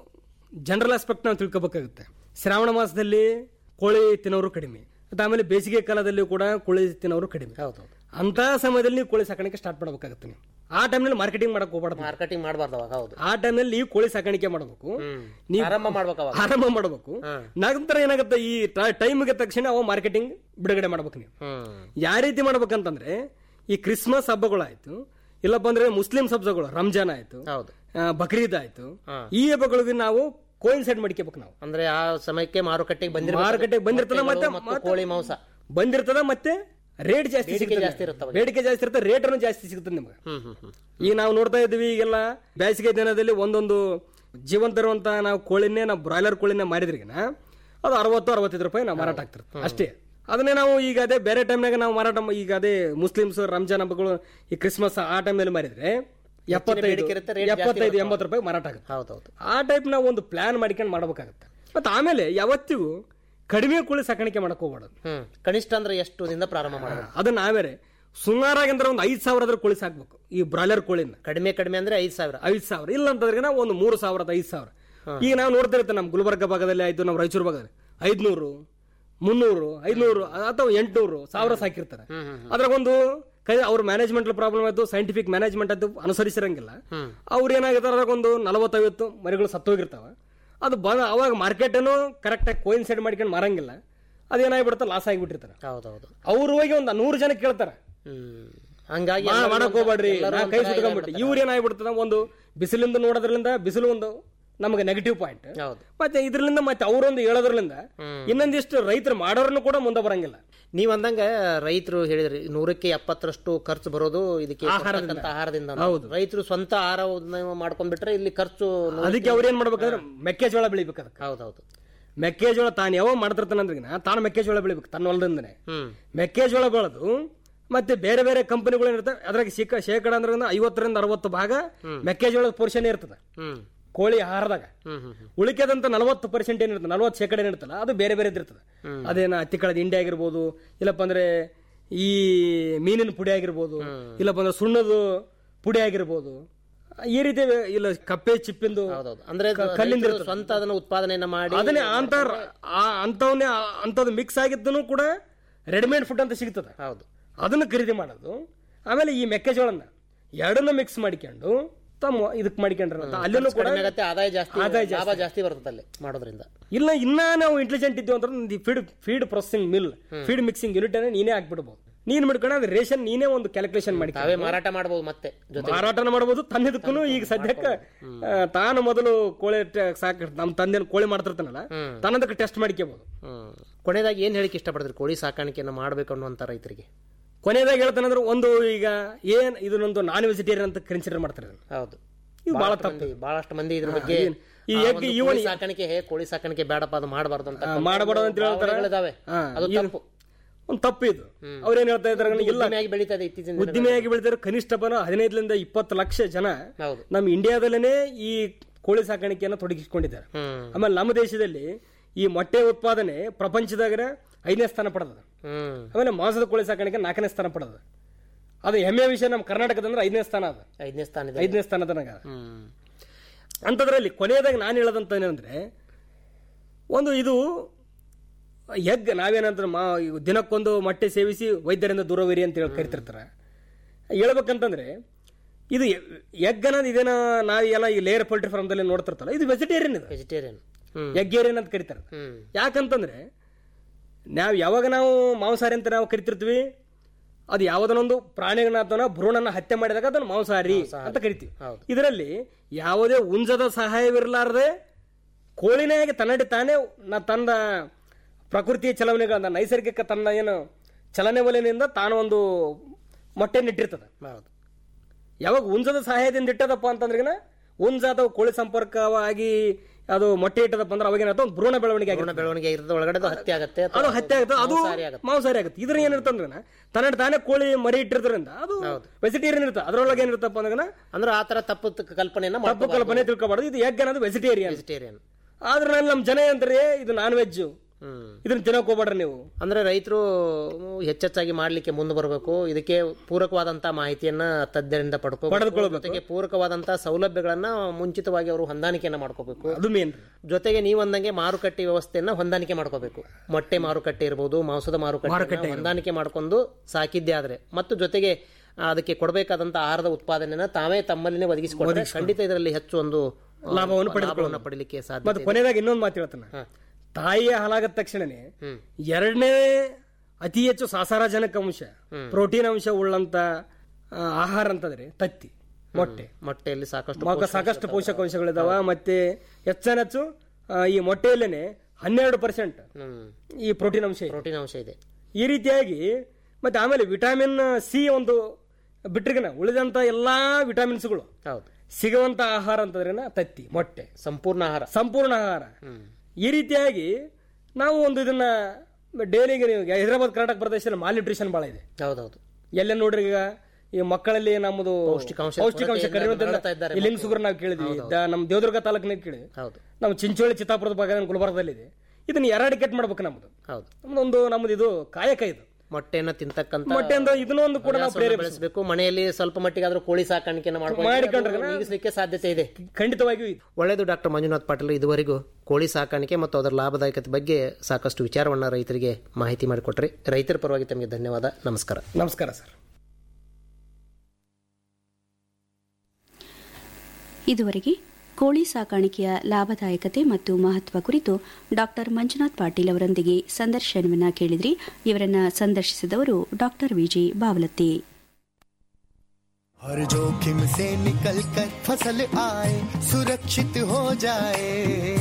ಜನರಲ್ ಆಸ್ಪೆಕ್ಟ್ ನಾವು ತಿಳ್ಕೊಬೇಕಾಗುತ್ತೆ ಶ್ರಾವಣ ಮಾಸದಲ್ಲಿ ಕೋಳಿ ತಿನ್ನೋರು ಕಡಿಮೆ ಮತ್ತೆ ಆಮೇಲೆ ಬೇಸಿಗೆ ಕಾಲದಲ್ಲಿ ಕೂಡ ಕೋಳಿ ತಿನ್ನೋರು ಕಡಿಮೆ ಹೌದೌದು ಅಂತ ಸಮಯದಲ್ಲಿ ನೀವು ಕೋಳಿ ಸಾಕಾಣಿಕೆ ಸ್ಟಾರ್ಟ್ ಮಾಡಬೇಕಾಗುತ್ತೆ ನೀವು ಆ ಟೈಮ್ನಲ್ಲಿ ಮಾರ್ಕೆಟಿಂಗ್ ಮಾಡಕ್ ಹೋಗ್ಬಾರ್ದು ಮಾರ್ಕೆಟಿಂಗ್ ಮಾಡಬಾರ್ದು ಅವಾಗ ಹೌದು ಆ ಟೈಮ್ನಲ್ಲಿ ನೀವು ಕೋಳಿ ಸಾಕಾಣಿಕೆ ಮಾಡಬೇಕು ನೀವು ಆರಂಭ ಮಾಡ್ಬೇಕು ಅವಾಗ ಆರಂಭ ಮಾಡಬೇಕು ನಂತರ ಏನಾಗುತ್ತೆ ಈ ಟೈಮ್ಗೆ ತಕ್ಷಣ ಅವ ಮಾರ್ಕೆಟಿಂಗ್ ಬಿಡುಗಡೆ ಮಾಡ್ಬೇಕು ನೀವು ಹ್ಮ್ ಯಾವ ರೀತಿ ಮಾಡ್ಬೇಕಂತಂದ್ರೆ ಈ ಕ್ರಿಸ್ಮಸ್ ಹಬ್ಬಗಳಾಯ್ತು ಇಲ್ಲಪ್ಪ ಅಂದ್ರೆ ಮುಸ್ಲಿಂ ಹಬ್ಬಗಳು ರಂಜಾನ್ ಆಯ್ತು ಹೌದು ಆ, ಬಕ್ರೀದ್ ಆಯ್ತು ಈ ಹಬ್ಬಗಳಿಗೆ ನಾವು ಕೋಯಿನ್ಸೈಡ್ ಮಾಡ್ಕೋಬೇಕು ನಾವು ಅಂದ್ರೆ ಆ ಸಮಯಕ್ಕೆ ಮಾರುಕಟ್ಟೆಗೆ ಬಂದಿರ ಮಾರುಕಟ್ಟೆಗೆ ಬಂದಿರ್ತದ ಮತ್ತೆ ಮತ್ತು ಕೋಳಿ ಮಾಂಸ ಬಂದಿರ್ತದ ಮತ್ತೆ ರೇಟ್ ಜಾಸ್ತಿ ಸಿಗ್ತದೆ ಜಾಸ್ತಿ ಇರುತ್ತವೆ. ಬೇಡಿಕೆ ಜಾಸ್ತಿ ಇರುತ್ತೆ ರೇಟ್ ಜಾಸ್ತಿ ಸಿಗ್ತದೆ ನಿಮ್ಗೆ ಹ್ಮ್ ಹ್ಮ್ ಹ್ಮ್ ಈಗ ನಾವು ನೋಡ್ತಾ ಇದ್ವಿ ಈಗೆಲ್ಲ ಬೇಸಿಗೆ ದಿನದಲ್ಲಿ ಒಂದೊಂದು ಜೀವಂತ ಇರುವಂತ ನಾವು ಕೋಳಿನೇ ನಾವು ಬ್ರಾಯ್ಲರ್ ಕೋಳಿನ ಮಾರಿದ್ರಿಗಿನ ಅದು ಅರವತ್ತು ಅರವತ್ತೈದು ರೂಪಾಯಿ ನಾವು ಮಾರಾಟ ಆಗ್ತಿರುತ್ತೆ ಅಷ್ಟೇ ಅದನ್ನೇ ನಾವು ಈಗ ಅದೇ ಬೇರೆ ಟೈಮ್ನಾಗ ನಾವು ಮಾರಾಟ ಮಾ- ಈಗ ಅದೇ ಮುಸ್ಲಿಮ್ಸ್ ರಂಜಾನ್ ಹಬ್ಬಗಳು ಈ ಕ್ರಿಸ್ಮಸ್ ಆ ಟೈಮಲ್ಲಿ ಮಾರಿದ್ರೆ ಎಪ್ಪತ್ತೈದು ಬೇಡಿಕೆ ಇರುತ್ತೆ, rate ಜಾಸ್ತಿ ಎಪ್ಪತ್ತೈದು ಎಂಬತ್ತು ರೂಪಾಯಿ ಮಾರಾಟ ಆಗುತ್ತೆ ಹೌದೌದು ಆ ಟೈಪ್ ನಾವು ಒಂದು ಪ್ಲಾನ್ ಮಾಡ್ಕೊಂಡು ಮಾಡ್ಬೇಕಾಗುತ್ತೆ ಮತ್ತೆ ಆಮೇಲೆ ಯಾವತ್ತಿಗೂ ಕಡಿಮೆ ಕೋಳಿ ಸಾಕಾಣಿಕೆ ಮಾಡಕ್ ಹೋಗ್ಬಾರ್ದು ಹ್ಮ್ ಕನಿಷ್ಠ ಅಂದ್ರೆ ಎಷ್ಟು ದಿಂದ ಪ್ರಾರಂಭ ಮಾಡಬೇಕು ಅದನ್ನ ಆಮೇಲೆ ಸುಮಾರಾಗಿ ಅಂದ್ರೆ ಒಂದು ಐದು ಸಾವಿರದ ಕೋಳಿ ಸಾಕ್ಬೇಕು ಈ ಬ್ರಾಯ್ಲರ್ ಕೋಳಿನ ಕಡಿಮೆ ಕಡಿಮೆ ಅಂದ್ರೆ ಐದ್ ಸಾವಿರ ಐದು ಸಾವಿರ ಇಲ್ಲ ಅಂತಂದ್ರೆ ನಾವು ಒಂದು ಮೂರು ಸಾವಿರದ ಐದು ಸಾವಿರ ಈಗ ನಾವು ನೋಡ್ತಾ ಇರ್ತೇವೆ ನಮ್ಮ ಗುಲ್ಬರ್ಗ ಭಾಗದಲ್ಲಿ ಆಯ್ತು ನಮ್ಮ ರಾಯಚೂರು ಭಾಗದಲ್ಲಿ ಐದ್ನೂರು ಮುನ್ನೂರು ಐದ್ನೂರು ಅಥವಾ ಎಂಟ್ನೂರು ಸಾವಿರ ಸಾಕಿರ್ತಾರೆ ಅದ್ರಾಗ ಒಂದು ಕೈ ಅವ್ರ ಮ್ಯಾನೇಜ್ಮೆಂಟ್ ಪ್ರಾಬ್ಲಮ್ ಆಯ್ತು ಸೈಂಟಿಫಿಕ್ ಮ್ಯಾನೇಜ್ಮೆಂಟ್ ಅದು ಅನುಸರಿಸಿರಂಗಿಲ್ಲ ಅವ್ರು ಏನಾಗುತ್ತೆ ಅದ್ರಾಗ ಒಂದು ನಲವತ್ತೈವತ್ತು ಮರಿಗಳು ಸತ್ತೋಗಿರ್ತಾವ ಅದು ಬಂದ ಅವಾಗ ಮಾರ್ಕೆಟ್ ಅನ್ನು ಕರೆಕ್ಟಾಗಿ ಕೋಯಿನ್ಸೈಡ್ ಮಾಡ್ಕೊಂಡು ಮಾರಂಗಿಲ್ಲ ಅದೇನಾಗ್ಬಿಡುತ್ತೆ ಲಾಸ್ ಆಗಿಬಿಟ್ಟಿರ್ತಾರೆ ಹೌದೌದು ಅವ್ರು ಹೋಗಿ ಒಂದು ನೂರು ಜನ ಕೇಳ್ತಾರೆ ಹ್ಮ್ ಹಂಗಾಗಿ ಮಾ- ಎಲ್ಲರೂ ಮಾಡಕ್ ಹೋಗ್ಬೇಡ್ರಿ ಎಲ್ಲರೂ ನಾ ಕೈ ಒಂಥರ ಸುಟ್ಕೊಂಡ್ಬಿಟ್ಟು ಇವ್ರು ಏನಾಗ್ಬಿಡ್ತದ ಒಂದು ಬಿಸಿಲಿಂದ ನೋಡೋದ್ರಿಂದ ಬಿಸಿಲು ಒಂದು ನಮಗೆ ನೆಗೆಟಿವ್ ಪಾಯಿಂಟ್ ಹೌದು ಮತ್ತೆ ಇದ್ರಲಿಂದ ಮತ್ತೆ ಅವರೊಂದು ಹೇಳೋದ್ರಲಿಂದ ಇನ್ನೊಂದಿಷ್ಟು ರೈತರು ಮಾಡೋರ್ನು ಕೂಡ ಮುಂದೆ ಬರಂಗಿಲ್ಲ ನೀವ್ ಅಂದಂಗ ರೈತರು ಹೇಳಿದ್ರಿ ನೂರಕ್ಕೆ ಎಪ್ಪತ್ತರಷ್ಟು ಖರ್ಚು ಬರೋದು ಇದಕ್ಕೆ ಆಹಾರದಿಂದ. ಕೊಡ್ತಕ್ಕಂಥ ಆಹಾರದಿಂದ ಹೌದು. ರೈತರು ಸ್ವಂತ ಆಹಾರ ಮಾಡ್ಕೊಂಡ್ಬಿಟ್ರೆ ಇಲ್ಲಿ ಖರ್ಚು ನೂರಕ್ಕೆ- ಅದಕ್ಕೆ ಅವ್ರು ಏನ್ ಮಾಡ್ಬೇಕಂದ್ರೆ ಮೆಕ್ಕೆಜೋಳ ಬೆಳಿಬೇಕು ಅದಕ್ಕೆ ಹೌದೌದು ಮೆಕ್ಕೆಜೋಳ ತಾನು ಯಾವ ಮಾಡ್ತಿರ್ತಾನಂದ್ರೆ ತಾನು ಮೆಕ್ಕೆಜೋಳ ಬೆಳಿಬೇಕು ತನ್ನ ಹೊಲದಿಂದನೇ ಹ್ಮ್ ಮೆಕ್ಕೆಜೋಳ ಬೆಳೆದು ಮತ್ತೆ ಬೇರೆ ಬೇರೆ ಕಂಪನಿಗಳು ಏನಿರ್ತವೆ ಅದ್ರಾಗ ಶಿಕ ಶೇಕಡ ಅಂದ್ರೆ ಐವತ್ತರಿಂದ ಅರವತ್ತು ಭಾಗ ಮೆಕ್ಕೆಜೋಳದ ಪೋರ್ಷನ್ ಇರ್ತದೆ ಹ್ಮ್ ಕೋಳಿ ಆಹಾರದಾಗ ಹ್ಮ್ ಹ್ಮ್ ಹ್ಮ್ ಉಳಿಕೆದಂತ ನಲವತ್ತು ಪರ್ಸೆಂಟ್ ಏನಿರ್ತದೆ ನಲವತ್ತು ಶೇಕಡ ಏನಿರ್ತಲ್ಲ ಅದು ಬೇರೆ ಬೇರೆ ಇರ್ತದೆ ಅದೇನ ಹತ್ತಿ ಕಳದ ಹಿಂಡಿ ಆಗಿರ್ಬೋದು ಇಲ್ಲಪ್ಪ ಅಂದ್ರೆ ಈ ಮೀನಿನ ಪುಡಿ ಆಗಿರ್ಬೋದು ಇಲ್ಲಪ್ಪ ಅಂದ್ರೆ ಸುಣ್ಣದ ಪುಡಿ ಆಗಿರ್ಬೋದು ಈ ರೀತಿ ಇಲ್ಲ ಕಪ್ಪೆ ಚಿಪ್ಪಿಂದು ಹೌದೌದು ಅಂದ್ರೆ ಕ- ಕಲ್ಲಿಂದ ರೈತರು ಇರ್ತದೆ. ಸ್ವಂತ ಅದನ್ನ ಉತ್ಪಾದನೆಯನ್ನ ಮಾಡಿ ಅದನ್ನೇ ಅಂತ ಅಂತವನ್ನೇ ಅಂತದ್ದು ಮಿಕ್ಸ್ ಆಗಿದ್ದನು ಕೂಡ ರೆಡಿಮೇಡ್ ಫುಡ್ ಅಂತ ಸಿಗ್ತದೆ ಹೌದು ಅದನ್ನು ಖರೀದಿ ಮಾಡೋದು ಆಮೇಲೆ ಈ ಮೆಕ್ಕೆಜೋಳನ ಎರಡನ್ನ ಮಿಕ್ಸ್ ಮಾಡಿಕೊಂಡು ತಮ್ಮ ಇದಕ್ ಮಾಡಿಕೊಂಡ್ರೆ ಅಲ್ಲೂ ಕೂಡ ಕಡಿಮೆ ಆಗತ್ತೆ ಆದಾಯ ಜಾಸ್ತಿ ಆದಾಯ ಜಾಸ್ತಿ. ಲಾಭ ಜಾಸ್ತಿ ಬರ್ತದೆ ಅಲ್ಲಿ ಮಾಡೋದ್ರಿಂದ ಇಲ್ಲ ಇನ್ನ ನಾವು ಇಂಟೆಲಿಜೆಂಟ್ ಇದ್ದೀವಿ ಅಂದ್ರೆ feed feed processing mill feed mixing unit ಅನ್ನ ನೀನೇ ಹಾಕ್ಬಿಡ್ಬೋದು ನೀನ್ ಮಾಡ್ಕೊಂಡು ಅದು ರೇಷನ್ ನೀನೇ ಒಂದು ಕ್ಯಾಲ್ಕುಲೇಷನ್ ಮಾಡಿ ತಾವೇ ಮಾರಾಟ ಮಾಡಬಹುದು ಮತ್ತೆ ಜೊತೆ ಮಾರಾಟನ ಮಾಡಬಹುದು ತನ್ನಿದಕ್ಕೂ ಈಗ ಸದ್ಯಕ್ಕೆ ಆ, ತಾನು ಮೊದಲು ಕೋಳಿ ಟ- ಸಾಕ ನಮ್ಮ ತಂದೆನ ಕೋಳಿ ಮಾಡ್ತಿರ್ತಾನಲ್ಲ ತನ್ನದಕ್ಕೆ ಟೆಸ್ಟ್ ಮಾಡ್ಕೋಬಹುದು ಹ್ಮ್ ಕೊನೆಯದಾಗಿ ಏನ್ ಹೇಳಿಕ್ ಇಷ್ಟಪಡ್ತೀರಿ ಕೋಳಿ ಸಾಕಾಣಿಕೆಯನ್ನು ಮಾಡ್ಬೇಕು ಅನ್ನುವಂತ ರೈತರಿಗೆ ಕೊನೆಯದಾಗಿ ಹೇಳ್ತಾನಂದ್ರೆ ಒಂದು ಈಗ ಏನ್ ಇದನ್ನೊಂದು ನಾನ್ ವೆಜಿಟೇರಿಯನ್ ಅಂತ ಕನ್ಸಿಡರ್ ಮಾಡ್ತಾರೆ ಇದನ್ನ. ಹೌದು ಇದು ಬಹಳ ಬಹಳಷ್ಟು ತಪ್ಪು ಮಂದಿ ಬಹಳಷ್ಟು ಮಂದಿ ಇದ್ರ ಬಗ್ಗೆ ಈ ಆ ಎಗ್ ಒಂದು ಇವನ್- ಕೋಳಿ ಸಾಕಾಣಿಕೆ ಹೇ ಕೋಳಿ ಸಾಕಾಣಿಕೆ ಬೇಡಪ್ಪ ಅದು ಮಾಡಬಾರ್ದು ಅಂತ ಮಾಡಬಾರ್ದು ಅಂತ ಹೇಳ್ತಾರೆ ಭಾವನೆಗಳಿದಾವೆ. ಹಾ, ಅದು ಇದು ತಪ್ಪು ಒಂದು ತಪ್ಪು ಇದು ಅವ್ರೇನ್ ಹೇಳ್ತಾ ಇದಾರೆ ಅಂದ್ರೆ ಇಲ್ಲ ಉದ್ದಿಮೆಯಾಗಿ ಬೆಳೀತಾ ಇದೆ ಇತ್ತೀಚಿನ ದಿನಗಳಲ್ಲಿ. ಉದ್ದಿಮೆಯಾಗಿ ಬೆಳೆದಿರೋ ಕನಿಷ್ಠ ಬನ ಹದಿನೈದರಿಂದ ಇಪ್ಪತ್ತು ಲಕ್ಷ ಜನ ಹೌದು ನಮ್ಮ ಇಂಡಿಯಾದಲ್ಲೇ ಈ ಕೋಳಿ ಸಾಕಾಣಿಕೆಯನ್ನು ತೊಡಗಿಸಿಕೊಂಡಿದ್ದಾರೆ ಹ್ಮ್ ಆಮೇಲೆ ನಮ್ಮ ದೇಶದಲ್ಲಿ ಈ ಮೊಟ್ಟೆ ಉತ್ಪಾದನೆ ಪ್ರಪಂಚದಾಗ ಐದನೇ ಸ್ಥಾನ ಪಡೆದ ಹ್ಮ್ ಆಮೇಲೆ ಮಾಂಸದ ಕೋಳಿ ಸಾಕಾಣಿಕೆ ನಾಲ್ಕನೇ ಸ್ಥಾನ ಪಡೆದ ಅದು ಹೆಮ್ಮೆಯ ವಿಷಯ ನಮ್ಮ ಕರ್ನಾಟಕದಂದ್ರೆ ಐದನೇ ಸ್ಥಾನ ಅದ ಐದನೇ ಸ್ಥಾನ ಇದೆ ಐದನೇ ಸ್ಥಾನದನಾಗ ಹ್ಮ್ ಅಂಥದ್ರಲ್ಲಿ ಕೊನೆಯದಾಗಿ ನಾನು ಹೇಳೋದಂತ ಏನಂದ್ರೆ ಒಂದು ಇದು ಎಗ್ ನಾವೇನಂದ್ರೆ ಮಾ ಇವ್ ದಿನಕ್ಕೊಂದು ಮೊಟ್ಟೆ ಸೇವಿಸಿ ವೈದ್ಯರಿಂದ ದೂರವಿರಿ ಅಂತ ಹೇಳಿ ಕರಿತಿರ್ತಾರೆ ಹೇಳ್ಬೇಕಂತಂದ್ರೆ ಇದು ಎಗ್ ಅನ್ನೋದು ಇದೇನ ನಾವು ಎಲ್ಲ ಈ ಲೇಯರ್ ಪೋಲ್ಟ್ರಿ ಫಾರ್ಮ್ದಲ್ಲಿ ನೋಡ್ತಿರ್ತಲ್ಲ ಇದು ವೆಜಿಟೇರಿಯನ್ ಇದು ವೆಜಿಟೇರಿಯನ್ ಹ್ಮ್ ಎಗ್ಗೇರಿಯನ್ ಅಂತ ಕರಿತಾರೆ ಹ್ಮ್ ಯಾಕಂತಂದ್ರೆ ನಾವು ಯಾವಾಗ ನಾವು ಮಾಂಸಾಹಾರಿ ಅಂತ ನಾವು ಕರಿತಿರ್ತೀವಿ ಅದು ಯಾವುದನ್ನೊಂದು ಪ್ರಾಣಿಗಳನ್ನ ಅಥವಾ ಭ್ರೂಣನ ಹತ್ಯೆ ಮಾಡಿದಾಗ ಅದನ್ನು ಮಾಂಸಾಹಾರಿ ಅಂತ ಕರಿತೀವಿ ಹೌದು. ಇದರಲ್ಲಿ ಯಾವುದೇ ಉಂಜದ ಸಹಾಯವಿರಲಾರದೆ ಕೋಳಿನೇ ಆಗಿ ತನ್ನಡಿ ತಾನೇ ನ- ತನ್ನ ಪ್ರಕೃತಿಯ ಚಲನೆಗಳನ್ನ ನೈಸರ್ಗಿಕ ತನ್ನ ಏನು ಚಲನೆ ವಲಯದಿಂದ ತಾನು ಒಂದು ಮೊಟ್ಟೆ ನೆಟ್ಟಿರ್ತದೆ ಹೌದು ಯಾವಾಗ ಉಂಜದ ಸಹಾಯದಿಂದ ಇಟ್ಟದಪ್ಪ ಅಂತಂದ್ರಿಗಿನ ಉಂಜ ಅಥವಾ ಕೋಳಿ ಸಂಪರ್ಕವಾಗಿ ಅದು ಮೊಟ್ಟೆ ಇಟ್ಟದಪ್ಪ ಅಂದ್ರೆ ಅವಾಗ ಏನಾಯ್ತು ಒಂದು ಭ್ರೂಣ ಬೆಳವಣಿಗೆ ಭ್ರೂಣ ಆಗಿರ್ತದೆ ಬೆಳವಣಿಗೆ ಇರದ ಒಳಗಡೆ ಅದು ಹತ್ಯೆ ಆಗತ್ತೆ ಅಥವಾ ಅದು ಹತ್ಯೆ ಆಗುತ್ತೆ ಅದು ಮಾಂಸಾಹಾರಿ ಆಗತ್ತೆ. ಮಾಂಸಾಹಾರಿ ಆಗುತ್ತೆ ಇದ್ರ ಏನಿರ್ತಂದ್ರೆ ತನ್ನ ತಾನೇ ಕೋಳಿ ಮರಿ ಇಟ್ಟಿರೋದ್ರಿಂದ ಅದು ವೆಜಿಟೇರಿಯನ್ ಇರುತ್ತೆ ಅದ್ರೊಳಗೆ ಏನಿರುತ್ತಪ್ಪ ಅಂದ್ರೆ ಅಂದ್ರೆ ಆ ತರ ತಪ್ಪು ತ- ಕಲ್ಪನೆಯನ್ನ ತಪ್ಪು ಕಲ್ಪನೆ ತಿಳ್ಕೊಬಾರ್ದು ಇದು ಎಗ್ ಅನ್ನೋದು ವೆಜಿಟೇರಿಯನ್ ವೆಜಿಟೇರಿಯನ್ ಆದ್ರೆ ನಾನು ನಮ್ಮ ಜನ ಏನಂತಾರೆ ಇದು ನಾನ್ ವೆಜ್ ಹ್ಮ್ ಇದನ್ನ ತಿನ್ನಕ್ ಹೋಗ್ಬೇಡ್ರಿ ನೀವು ಅಂದ್ರೆ ರೈತರು ಹೆಚ್ಚೆಚ್ಚಾಗಿ ಮಾಡ್ಲಿಕ್ಕೆ ಮುಂದೆ ಬರಬೇಕು ಇದಕ್ಕೆ ಪೂರಕವಾದಂತ ಮಾಹಿತಿಯನ್ನ ತಜ್ಞರಿಂದ ಪಡ್ಕೋಬೇಕು ಪಡೆದುಕೊಳ್ಬೇಕು. ಜೊತೆಗೆ ಪೂರಕವಾದಂತ ಸೌಲಭ್ಯಗಳನ್ನ ಮುಂಚಿತವಾಗಿ ಅವರು ಹೊಂದಾಣಿಕೆಯನ್ನ ಮಾಡ್ಕೋಬೇಕು ಅದು ಮೇನ್ ಜೊತೆಗೆ ನೀವು ಅಂದಂಗೆ ಮಾರುಕಟ್ಟೆ ವ್ಯವಸ್ಥೆಯನ್ನ ಹೊಂದಾಣಿಕೆ ಮಾಡ್ಕೋಬೇಕು ಮೊಟ್ಟೆ ಮಾರುಕಟ್ಟೆ ಇರ್ಬೋದು ಮಾಂಸದ ಮಾರುಕಟ್ಟೆ ಹೊಂದಾಣಿಕೆ ಮಾಡ್ಕೊಂಡು ಸಾಕಿದ್ದೇ ಆದ್ರೆ ಮತ್ತು ಜೊತೆಗೆ ಆ, ಅದಕ್ಕೆ ಕೊಡಬೇಕಾದಂತ ಆಹಾರದ ಉತ್ಪಾದನೆಯನ್ನ ತಾವೇ ತಮ್ಮಲ್ಲಿನೇ ಒದಗಿಸಿಕೊಡ್ತಾರೆ ಖಂಡಿತ ಇದರಲ್ಲಿ ಹೆಚ್ಚು ಒಂದು ಆ, ಲಾಭವನ್ನು ಲಾಭವನ್ನು ಪಡಿಲಿಕ್ಕೆ ಸಾಧ್ಯ ಮತ್ತೆ ಕೊನೆಯದಾಗಿ ಇನ್ನೊಂದು ಮಾತು ಹೇಳ್ತಾನೆ ತಾಯಿಯ ಹಾಲಾಗದ ತಕ್ಷಣನೇ ಹ್ಮ್. ಎರಡನೇ ಅತಿ ಹೆಚ್ಚು ಸಾಸಾರಜನಕ ಅಂಶ ಪ್ರೋಟೀನ್ ಅಂಶ ಉಳ್ಳಂತ ಆ, ಆಹಾರ ಅಂತಂದ್ರೆ ತತ್ತಿ ಮೊಟ್ಟೆ ಮೊಟ್ಟೆಯಲ್ಲಿ ಸಾಕಷ್ಟು ಮಗ ಸಾಕಷ್ಟು ಪೋಷಕಾಂಶಗಳಿದಾವ ಮತ್ತೆ ಹೆಚ್ಚೆಚ್ಚು ಆ, ಈ ಮೊಟ್ಟೆಯಲ್ಲೇನೆ ಹನ್ನೆರಡು ಪರ್ಸೆಂಟ್ ಹ್ಮ್ ಈ ಪ್ರೋಟೀನ್ ಅಂಶ ಇದೆ ಪ್ರೋಟೀನ್ ಅಂಶ ಇದೆ ಈ ರೀತಿಯಾಗಿ ಮತ್ತೆ ಆಮೇಲೆ ವಿಟಮಿನ್ ಸಿ ಒಂದು ಬಿಟ್ರಿಗನ ಉಳಿದಂತ ಎಲ್ಲಾ ವಿಟಮಿನ್ಸ್ಗಳು ಹೌದು ಸಿಗುವಂತ ಆಹಾರ ಅಂತಂದ್ರೇನ ತತ್ತಿ ಮೊಟ್ಟೆ ಸಂಪೂರ್ಣ ಆಹಾರ ಸಂಪೂರ್ಣ ಆಹಾರ ಹ್ಮ್ ಈ ರೀತಿಯಾಗಿ ನಾವು ಒಂದು ಇದನ್ನ ಡೈಲಿಗೆ ನೀವು ಹೈದರಾಬಾದ್ ಕರ್ನಾಟಕ ಪ್ರದೇಶದಲ್ಲಿ ಮಾಲ್ ನ್ಯೂಟ್ರಿಷನ್ ಬಹಳ ಇದೆ ಹೌದೌದು ಎಲ್ಲ ನೋಡ್ರಿ ಈಗ ಈ ಮಕ್ಕಳಲ್ಲಿ ನಮ್ಮದು ಪೌಷ್ಟಿಕಾಂಶ ಪೌಷ್ಟಿಕಾಂಶ ಕೊರತೆಯಿಂದ ಕಡಿಮೆ ಬಳಲ್ತಾ ಇದ್ದಾರೆ ಈ ಲಿಂಗ್ ಶುಗರ್ ನಾವು ಕೇಳಿದ್ವಿ ದ- ನಮ್ಮ ದೇವದುರ್ಗ ತಾಲೂಕಿನಾಗ ಕೇಳಿದ್ವಿ ಹೌದು ನಮ್ಮ ಚಿಂಚೋಳಿ ಚಿತ್ತಾಪುರದ ಭಾಗ ಗುಲ್ಬರ್ಗದಲ್ಲಿದೆ ಇದನ್ನ ಎರಾಡಿಕೇಟ್ ಮಾಡ್ಬೇಕು ನಮ್ದು ಹೌದು ನಮ್ದೊಂದು ನಮ್ದು ಇದು ಕಾಯಕ ಇದು ಮೊಟ್ಟೆಯನ್ನು ತಿಂತಕ್ಕಂತ ಮೊಟ್ಟೆ ಅಂದ್ರೆ ಇದನ್ನೊಂದು ಕೂಡ ನಾವು ಹವ್ಯಾಸವನ್ನ ಬೆಳೆಸಬೇಕು ಮನೆಯಲ್ಲಿ ಸ್ವಲ್ಪ ಮಟ್ಟಿಗೆ ಆದ್ರೂ ಕೋಳಿ ಸಾಕಾಣಿಕೆಯನ್ನು ಮಾಡಿಕೊಂಡ್ರೆ ಮಾಡ್ಕೊಂಡು ನೀಗಿಸ್ಲಿಕ್ಕೆ ಸಾಧ್ಯತೆ ಇದೆ ಖಂಡಿತವಾಗಿಯೂ ಇದು ಒಳ್ಳೆಯದು ಡಾಕ್ಟರ್ ಮಂಜುನಾಥ್ ಪಾಟೀಲ್ ಇದುವರೆಗೂ ಕೋಳಿ ಸಾಕಾಣಿಕೆ ಮತ್ತು ಅದರ ಲಾಭದಾಯಕತೆ ಬಗ್ಗೆ ಸಾಕಷ್ಟು ವಿಚಾರವನ್ನ ರೈತರಿಗೆ ಮಾಹಿತಿ ಮಾಡಿಕೊಟ್ರಿ ರೈತರ ಪರವಾಗಿ ತಮಗೆ ಧನ್ಯವಾದ ನಮಸ್ಕಾರ ನಮಸ್ಕಾರ ಸರ್ ಇದುವರೆಗೆ ಕೋಳಿ ಸಾಕಾಣಿಕೆಯ ಲಾಭದಾಯಕತೆ ಮತ್ತು ಮಹತ್ವ ಕುರಿತು ಡಾಕ್ಟರ್ ಮಂಜುನಾಥ್ ಪಾಟೀಲ್ ಅವರೊಂದಿಗೆ ಸಂದರ್ಶನವನ್ನ ಕೇಳಿದ್ರಿ ಇವರನ್ನ ಸಂದರ್ಶಿಸಿದವರು ಡಾಕ್ಟರ್ ವಿಜಿ ಬಾವಲತ್ತಿ हर जोखिम से निकल कर फसल आए सुरक्षित हो जाए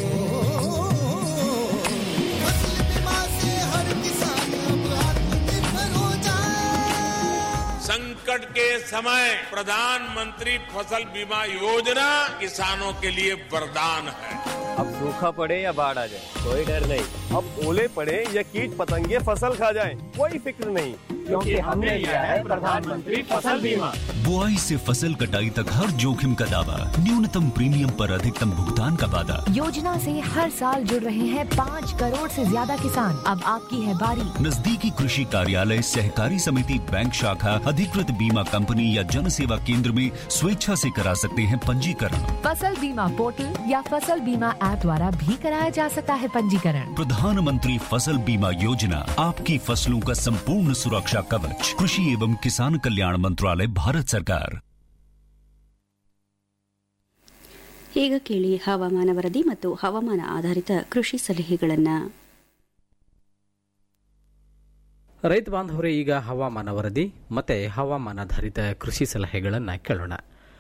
फसल बीमा से हर किसान अब आत्मनिर्भर हो जाए संकट के समय प्रधानमंत्री फसल बीमा योजना किसानों के लिए वरदान है अब सूखा पड़े या बाढ़ आ जाए कोई डर नहीं अब ओले पड़े या कीट पतंगे फसल खा जाए कोई फिक्र नहीं क्योंकि हमने लिया है प्रधानमंत्री फसल बीमा बुआई से फसल कटाई तक हर जोखिम का दावा न्यूनतम प्रीमियम पर अधिकतम भुगतान का वादा योजना से हर साल जुड़ रहे हैं पाँच करोड़ से ज्यादा किसान अब आपकी है बारी नजदीकी कृषि कार्यालय सहकारी समिति बैंक शाखा अधिकृत बीमा कंपनी या जन सेवा केंद्र में स्वेच्छा से करा सकते हैं पंजीकरण फसल बीमा पोर्टल या फसल बीमा ऐप द्वारा भी कराया जा सकता है पंजीकरण प्रधानमंत्री फसल बीमा योजना आपकी फसलों का संपूर्ण सुरक्षा कवच कृषि एवं किसान कल्याण मंत्रालय भारत सरकार ಈಗ ಕೇಳಿ ಹವಾಮಾನ ವರದಿ ಮತ್ತು ಹವಾಮಾನ ಆಧಾರಿತ ಕೃಷಿ ಸಲಹೆಗಳನ್ನು ರೈತ ಬಾಂಧವರೇ ಈಗ ಹವಾಮಾನ ವರದಿ ಮತ್ತು ಹವಾಮಾನಾಧಾರಿತ ಕೃಷಿ ಸಲಹೆಗಳನ್ನು ಕೇಳೋಣ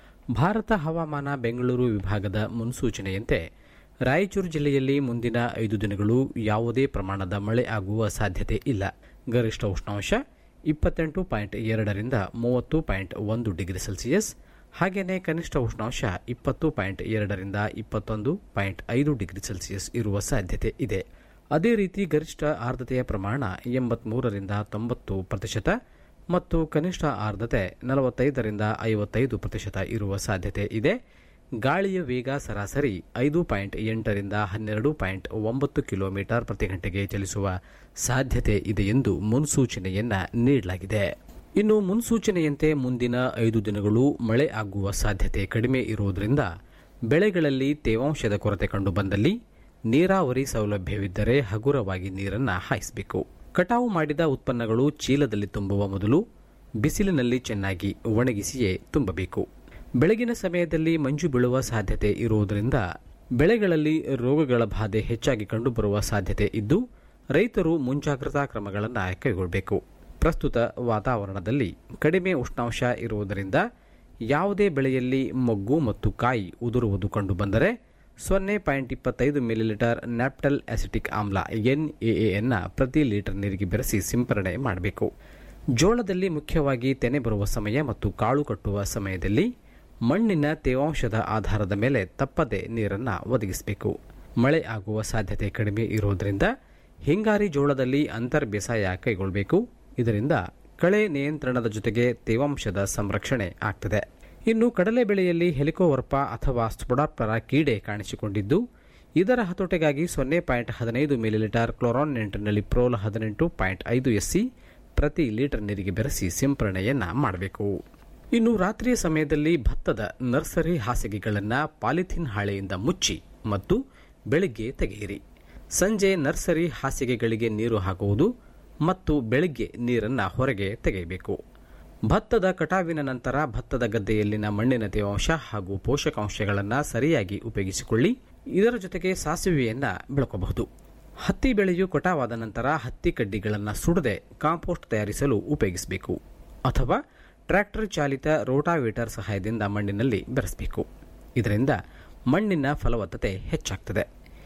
ಭಾರತ ಹವಾಮಾನ ಬೆಂಗಳೂರು ವಿಭಾಗದ ಮುನ್ಸೂಚನೆಯಂತೆ ರಾಯಚೂರು ಜಿಲ್ಲೆಯಲ್ಲಿ ಮುಂದಿನ ಐದು ದಿನಗಳು ಯಾವುದೇ ಪ್ರಮಾಣದ ಮಳೆ ಆಗುವ ಸಾಧ್ಯತೆ ಇಲ್ಲ ಗರಿಷ್ಠ ಉಷ್ಣಾಂಶ ಇಪ್ಪತ್ತೆಂಟು ಪಾಯಿಂಟ್ ಎರಡರಿಂದ ಮೂವತ್ತು ಪಾಯಿಂಟ್ ಒಂದು ಡಿಗ್ರಿ ಸೆಲ್ಸಿಯಸ್ ಹಾಗೆಯೇ ಕನಿಷ್ಠ ಉಷ್ಣಾಂಶ ಇಪ್ಪತ್ತು ಪಾಯಿಂಟ್ ಎರಡರಿಂದ ಇಪ್ಪತ್ತೊಂದು ಪಾಯಿಂಟ್ ಐದು ಡಿಗ್ರಿ ಸೆಲ್ಸಿಯಸ್ ಇರುವ ಸಾಧ್ಯತೆ ಇದೆ ಅದೇ ರೀತಿ ಗರಿಷ್ಠ ಆರ್ದ್ರತೆಯ ಪ್ರಮಾಣ ಎಂಬತ್ಮೂರರಿಂದ ತೊಂಬತ್ತು ಪ್ರತಿಶತ ಮತ್ತು ಕನಿಷ್ಠ ಆರ್ದ್ರತೆ ನಲವತ್ತೈದರಿಂದ ಐವತ್ತೈದು ಪ್ರತಿಶತ ಇರುವ ಸಾಧ್ಯತೆ ಇದೆ ಗಾಳಿಯ ವೇಗ ಸರಾಸರಿ ಐದು ಪಾಯಿಂಟ್ ಎಂಟರಿಂದ ಹನ್ನೆರಡು ಪಾಯಿಂಟ್ ಒಂಬತ್ತು ಕಿಲೋಮೀಟರ್ ಪ್ರತಿ ಗಂಟೆಗೆ ಚಲಿಸುವ ಸಾಧ್ಯತೆ ಇದೆ ಎಂದು ಮುನ್ಸೂಚನೆಯನ್ನ ನೀಡಲಾಗಿದೆ ಇನ್ನು ಮುನ್ಸೂಚನೆಯಂತೆ ಮುಂದಿನ ಐದು ದಿನಗಳು ಮಳೆ ಆಗುವ ಸಾಧ್ಯತೆ ಕಡಿಮೆ ಇರುವುದರಿಂದ ಬೆಳೆಗಳಲ್ಲಿ ತೇವಾಂಶದ ಕೊರತೆ ಕಂಡುಬಂದಲ್ಲಿ ನೀರಾವರಿ ಸೌಲಭ್ಯವಿದ್ದರೆ ಹಗುರವಾಗಿ ನೀರನ್ನು ಹಾಯಿಸಬೇಕು ಕಟಾವು ಮಾಡಿದ ಉತ್ಪನ್ನಗಳು ಚೀಲದಲ್ಲಿ ತುಂಬುವ ಮೊದಲು ಬಿಸಿಲಿನಲ್ಲಿ ಚೆನ್ನಾಗಿ ಒಣಗಿಸಿಯೇ ತುಂಬಬೇಕು ಬೆಳಗಿನ ಸಮಯದಲ್ಲಿ ಮಂಜು ಬೀಳುವ ಸಾಧ್ಯತೆ ಇರುವುದರಿಂದ ಬೆಳೆಗಳಲ್ಲಿ ರೋಗಗಳ ಬಾಧೆ ಹೆಚ್ಚಾಗಿ ಕಂಡುಬರುವ ಸಾಧ್ಯತೆ ಇದ್ದು ರೈತರು ಮುಂಜಾಗ್ರತಾ ಕ್ರಮಗಳನ್ನು ಕೈಗೊಳ್ಳಬೇಕು ಪ್ರಸ್ತುತ ವಾತಾವರಣದಲ್ಲಿ ಕಡಿಮೆ ಉಷ್ಣಾಂಶ ಇರುವುದರಿಂದ ಯಾವುದೇ ಬೆಳೆಯಲ್ಲಿ ಮೊಗ್ಗು ಮತ್ತು ಕಾಯಿ ಉದುರುವುದು ಕಂಡುಬಂದರೆ ಸೊನ್ನೆ ಪಾಯಿಂಟ್ ಇಪ್ಪತ್ತೈದು ಮಿಲಿಲೀಟರ್ ನ್ಯಾಪ್ಟಲ್ ಅಸಿಟಿಕ್ ಆಮ್ಲ ಎನ್ಎಎನ್ನ ಪ್ರತಿ ಲೀಟರ್ ನೀರಿಗೆ ಬೆರೆಸಿ ಸಿಂಪರಣೆ ಮಾಡಬೇಕು ಜೋಳದಲ್ಲಿ ಮುಖ್ಯವಾಗಿ ತೆನೆ ಬರುವ ಸಮಯ ಮತ್ತು ಕಾಳು ಕಟ್ಟುವ ಸಮಯದಲ್ಲಿ ಮಣ್ಣಿನ ತೇವಾಂಶದ ಆಧಾರದ ಮೇಲೆ ತಪ್ಪದೆ ನೀರನ್ನು ಒದಗಿಸಬೇಕು ಮಳೆ ಆಗುವ ಸಾಧ್ಯತೆ ಕಡಿಮೆ ಇರುವುದರಿಂದ ಹಿಂಗಾರಿ ಜೋಳದಲ್ಲಿ ಅಂತರ್ ಬೇಸಾಯ ಕೈಗೊಳ್ಳಬೇಕು ಇದರಿಂದ ಕಳೆ ನಿಯಂತ್ರಣದ ಜೊತೆಗೆ ತೇವಾಂಶದ ಸಂರಕ್ಷಣೆ ಆಗ್ತದೆ ಇನ್ನು ಕಡಲೆ ಬೆಳೆಯಲ್ಲಿ ಹೆಲಿಕೋವರ್ಪ ಅಥವಾ ಸ್ಪೊಡಾಪ್ಟರ ಕೀಡೆ ಕಾಣಿಸಿಕೊಂಡಿದ್ದು ಇದರ ಹತೋಟೆಗಾಗಿ ಸೊನ್ನೆ ಪಾಯಿಂಟ್ ಹದಿನೈದು ಮಿಲಿಲೀಟರ್ ಕ್ಲೋರಾನ್ ನೆಂಟಿನಲ್ಲಿ ಪ್ರೋಲ್ ಹದಿನೆಂಟು ಪಾಯಿಂಟ್ ಐದು ಎಸ್ಸಿ ಪ್ರತಿ ಲೀಟರ್ ನೀರಿಗೆ ಬೆರೆಸಿ ಸಿಂಪರಣೆಯನ್ನ ಮಾಡಬೇಕು ಇನ್ನು ರಾತ್ರಿಯ ಸಮಯದಲ್ಲಿ ಭತ್ತದ ನರ್ಸರಿ ಹಾಸಿಗೆಗಳನ್ನು ಪಾಲಿಥಿನ್ ಹಾಳೆಯಿಂದ ಮುಚ್ಚಿ ಮತ್ತು ಬೆಳಿಗ್ಗೆ ತೆಗೆಯಿರಿ ಸಂಜೆ ನರ್ಸರಿ ಹಾಸಿಗೆಗಳಿಗೆ ನೀರು ಹಾಕುವುದು ಮತ್ತು ಬೆಳಿಗ್ಗೆ ನೀರನ್ನು ಹೊರಗೆ ತೆಗೆಯಬೇಕು ಭತ್ತದ ಕಟಾವಿನ ನಂತರ ಭತ್ತದ ಗದ್ದೆಯಲ್ಲಿನ ಮಣ್ಣಿನ ತೇವಾಂಶ ಹಾಗೂ ಪೋಷಕಾಂಶಗಳನ್ನು ಸರಿಯಾಗಿ ಉಪಯೋಗಿಸಿಕೊಳ್ಳಿ ಇದರ ಜೊತೆಗೆ ಸಾಸಿವೆಯನ್ನು ಬೆಳಕಬಹುದು ಹತ್ತಿ ಬೆಳೆಯು ಕಟಾವಾದ ನಂತರ ಹತ್ತಿ ಕಡ್ಡಿಗಳನ್ನು ಸುಡದೆ ಕಾಂಪೋಸ್ಟ್ ತಯಾರಿಸಲು ಉಪಯೋಗಿಸಬೇಕು ಅಥವಾ ಟ್ರ್ಯಾಕ್ಟರ್ ಚಾಲಿತ ರೋಟಾವೇಟರ್ ಸಹಾಯದಿಂದ ಮಣ್ಣಿನಲ್ಲಿ ಬೆರೆಸಬೇಕು ಇದರಿಂದ ಮಣ್ಣಿನ ಫಲವತ್ತತೆ ಹೆಚ್ಚಾಗ್ತದೆ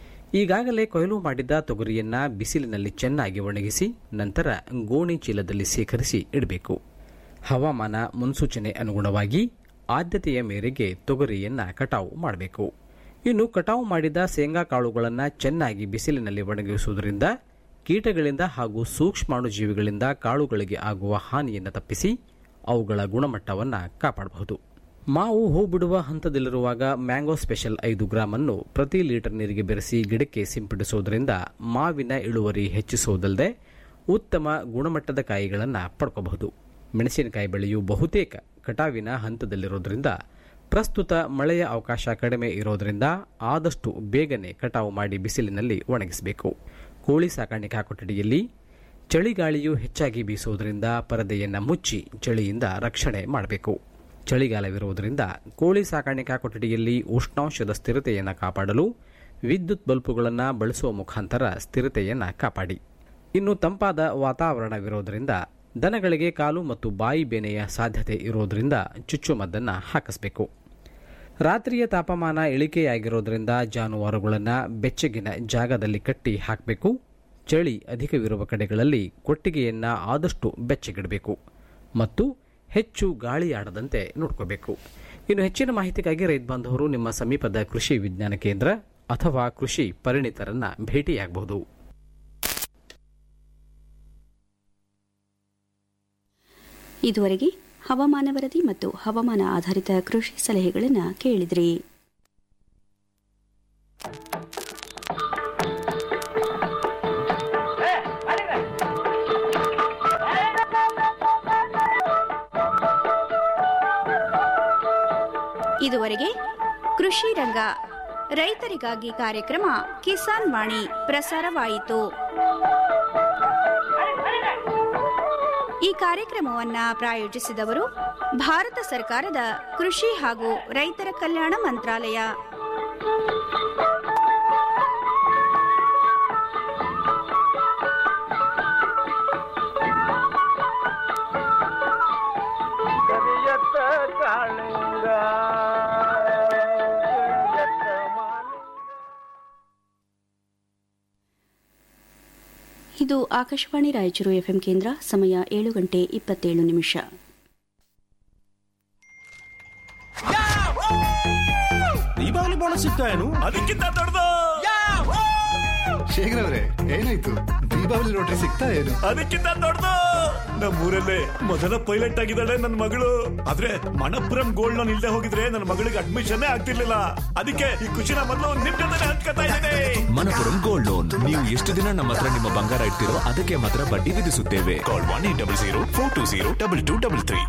ಈಗಾಗಲೇ ಕೊಯ್ಲು ಮಾಡಿದ ತೊಗರಿಯನ್ನ ಬಿಸಿಲಿನಲ್ಲಿ ಚೆನ್ನಾಗಿ ಒಣಗಿಸಿ ನಂತರ ಗೋಣಿ ಚೀಲದಲ್ಲಿ ಸೇಕರಿಸಿ ಇಡಬೇಕು ಹವಾಮಾನ ಮುನ್ಸೂಚನೆ ಅನುಗುಣವಾಗಿ ಆದ್ಯತೆಯ ಮೇರೆಗೆ ತೊಗರಿಯನ್ನ ಕಟಾವು ಮಾಡಬೇಕು ಇನ್ನು ಕಟಾವು ಮಾಡಿದ ಶೇಂಗಾ ಕಾಳುಗಳನ್ನು ಚೆನ್ನಾಗಿ ಬಿಸಿಲಿನಲ್ಲಿ ಒಣಗಿಸುವುದರಿಂದ ಕೀಟಗಳಿಂದ ಹಾಗೂ ಸೂಕ್ಷ್ಮಾಣುಜೀವಿಗಳಿಂದ ಕಾಳುಗಳಿಗೆ ಆಗುವ ಹಾನಿಯನ್ನು ತಪ್ಪಿಸಿ ಅವುಗಳ ಗುಣಮಟ್ಟವನ್ನು ಕಾಪಾಡಬಹುದು ಮಾವು ಹೂ ಬಿಡುವ ಹಂತದಲ್ಲಿರುವಾಗ ಮ್ಯಾಂಗೋ ಸ್ಪೆಷಲ್ ಐದು ಗ್ರಾಮ್ ಅನ್ನು ಪ್ರತಿ ಲೀಟರ್ ನೀರಿಗೆ ಬೆರೆಸಿ ಗಿಡಕ್ಕೆ ಸಿಂಪಡಿಸುವುದರಿಂದ ಮಾವಿನ ಇಳುವರಿ ಹೆಚ್ಚಿಸುವುದಲ್ಲದೆ ಉತ್ತಮ ಗುಣಮಟ್ಟದ ಕಾಯಿಗಳನ್ನು ಪಡ್ಕೋಬಹುದು ಮೆಣಸಿನಕಾಯಿ ಬೆಳೆಯು ಬಹುತೇಕ ಕಟಾವಿನ ಹಂತದಲ್ಲಿರೋದ್ರಿಂದ ಪ್ರಸ್ತುತ ಮಳೆಯ ಅವಕಾಶ ಕಡಿಮೆ ಇರೋದರಿಂದ ಆದಷ್ಟು ಬೇಗನೆ ಕಟಾವು ಮಾಡಿ ಬಿಸಿಲಿನಲ್ಲಿ ಒಣಗಿಸಬೇಕು ಕೋಳಿ ಸಾಕಾಣಿಕಾ ಕೊಠಡಿಯಲ್ಲಿ ಚಳಿಗಾಳಿಯು ಹೆಚ್ಚಾಗಿ ಬೀಸುವುದರಿಂದ ಪರದೆಯನ್ನು ಮುಚ್ಚಿ ಚಳಿಯಿಂದ ರಕ್ಷಣೆ ಮಾಡಬೇಕು ಚಳಿಗಾಲವಿರುವುದರಿಂದ ಕೋಳಿ ಸಾಕಾಣಿಕಾ ಕೊಠಡಿಯಲ್ಲಿ ಉಷ್ಣಾಂಶದ ಸ್ಥಿರತೆಯನ್ನು ಕಾಪಾಡಲು ವಿದ್ಯುತ್ ಬಲ್ಬುಗಳನ್ನು ಬಳಸುವ ಮುಖಾಂತರ ಸ್ಥಿರತೆಯನ್ನು ಕಾಪಾಡಿ ಇನ್ನು ತಂಪಾದ ವಾತಾವರಣವಿರೋದರಿಂದ ದನಗಳಿಗೆ ಕಾಲು ಮತ್ತು ಬಾಯಿ ಬೇನೆಯ ಸಾಧ್ಯತೆ ಇರೋದರಿಂದ ಚುಚ್ಚುಮದ್ದನ್ನು ಹಾಕಿಸಬೇಕು ರಾತ್ರಿಯ ತಾಪಮಾನ ಇಳಿಕೆಯಾಗಿರೋದ್ರಿಂದ ಜಾನುವಾರುಗಳನ್ನು ಬೆಚ್ಚಗಿನ ಜಾಗದಲ್ಲಿ ಕಟ್ಟಿ ಹಾಕಬೇಕು ಚಳಿ ಅಧಿಕವಿರುವ ಕಡೆಗಳಲ್ಲಿ ಕೊಟ್ಟಿಗೆಯನ್ನು ಆದಷ್ಟು ಬೆಚ್ಚಗಿಡಬೇಕು ಮತ್ತು ಹೆಚ್ಚು ಗಾಳಿಯಾಡದಂತೆ ನೋಡ್ಕೋಬೇಕು ಇನ್ನು ಹೆಚ್ಚಿನ ಮಾಹಿತಿಗಾಗಿ ರೈತ ಬಾಂಧವರು ನಿಮ್ಮ ಸಮೀಪದ ಕೃಷಿ ವಿಜ್ಞಾನ ಕೇಂದ್ರ ಅಥವಾ ಕೃಷಿ ಪರಿಣಿತರನ್ನ ಭೇಟಿಯಾಗಬಹುದು ಇದುವರೆಗೆ ಹವಾಮಾನ ವರದಿ ಮತ್ತು ಹವಾಮಾನ ಆಧಾರಿತ ಕೃಷಿ ಸಲಹೆಗಳನ್ನು ಕೇಳಿದ್ರಿ ಇದುವರೆಗೆ ಕೃಷಿ ರಂಗ ರೈತರಿಗಾಗಿ ಕಾರ್ಯಕ್ರಮ ಕಿಸಾನ್ ವಾಣಿ ಪ್ರಸಾರವಾಯಿತು ಈ ಕಾರ್ಯಕ್ರಮವನ್ನ ಪ್ರಾಯೋಜಿಸಿದವರು ಭಾರತ ಸರ್ಕಾರದ ಕೃಷಿ ಹಾಗೂ ರೈತರ ಕಲ್ಯಾಣ ಮಂತ್ರಾಲಯ ಕರಿಯತ್ತ ಕಾಳಿಂಗ ಕರಿಯತ್ತ ಮಾಲಿಂಗ ಇದು ಆಕಾಶವಾಣಿ ರಾಯಚೂರು ಎಫ್ಎಂ ಕೇಂದ್ರ ಸಮಯ ಏಳು ಗಂಟೆ ಇಪ್ಪತ್ತೇಳು ನಿಮಿಷ ದೀಪಾವಳಿ ಬೋನಸ್ ಸಿಗ್ತಾ ಏನು ಅದಕ್ಕಿಂತ ದೊಡ್ಡದು ಶೇಖರ್ ಅವರೇ ಏನಾಯ್ತು ದೀಪಾವಳಿ ರೋಟ್ರಿ ಸಿಗ್ತಾ ಏನು ಅದಕ್ಕಿಂತ ದೊಡ್ಡದು ನಮ್ಮೂರಲ್ಲೇ ಮೊದಲ ಪೈಲಟ್ ಆಗಿದ್ದಾಳೆ ನನ್ನ ಮಗಳು ಆದ್ರೆ ಮಣಪುರಂ ಗೋಲ್ಡ್ ಲೋನ್ ಇಲ್ಲದೆ ಹೋಗಿದ್ರೆ ನನ್ನ ಮಗಳಿಗೆ ಅಡ್ಮಿಷನ್ ಆಗ್ತಿರ್ಲಿಲ್ಲ ಅದಕ್ಕೆ ಈ ಖುಷಿನ ಮೊದಲು ನಿಮ್ ಜೊತೆ ಹಂಚ್ಕೊತಾ ಇದ್ದೇನೆ ಮನಪುರಂ ಗೋಲ್ಡ್ ಲೋನ್ ನೀವು ಎಷ್ಟು ದಿನ ನಮ್ಮ ಹತ್ರ ನಿಮ್ಮ ಬಂಗಾರ ಇಡ್ತಿರೋ ಅದಕ್ಕೆ ಮಾತ್ರ ಬಡ್ಡಿ ವಿಧಿಸುತ್ತೇವೆ call one eight double zero four two zero double two double three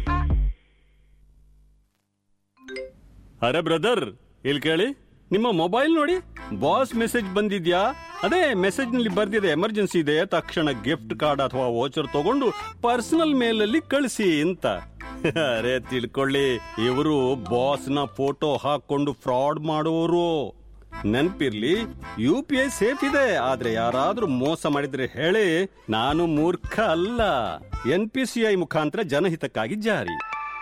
ಅರೆ ಬ್ರದರ್ ಇಲ್ಲಿ ಕೇಳಿ ನಿಮ್ಮ ಮೊಬೈಲ್ ನೋಡಿ ಬಾಸ್ ಮೆಸೇಜ್ ಬಂದಿದ್ಯಾ ಅದೇ ಮೆಸೇಜ್ ನಲ್ಲಿ ಬರ್ದಿದೆ ಎಮರ್ಜೆನ್ಸಿ ಇದೆ ತಕ್ಷಣ ಗಿಫ್ಟ್ ಕಾರ್ಡ್ ಅಥವಾ ವೋಚರ್ ತಗೊಂಡು ಪರ್ಸನಲ್ ಮೇಲಲ್ಲಿ ಕಳಿಸಿ ಅಂತ ಅರೆ ತಿಳ್ಕೊಳ್ಳಿ ಇವರು ಬಾಸ್ ನ ಫೋಟೋ ಹಾಕೊಂಡು ಫ್ರಾಡ್ ಮಾಡುವವರು ನೆನ್ಪಿರ್ಲಿ ಯು ಪಿ ಐ ಸೇಫ್ ಇದೆ ಆದ್ರೆ ಯಾರಾದ್ರೂ ಮೋಸ ಮಾಡಿದ್ರೆ ಹೇಳಿ ನಾನು ಮೂರ್ಖ ಅಲ್ಲ ಎನ್ ಪಿ ಸಿ ಐ ಮುಖಾಂತರ ಜನಹಿತಕ್ಕಾಗಿ ಜಾರಿ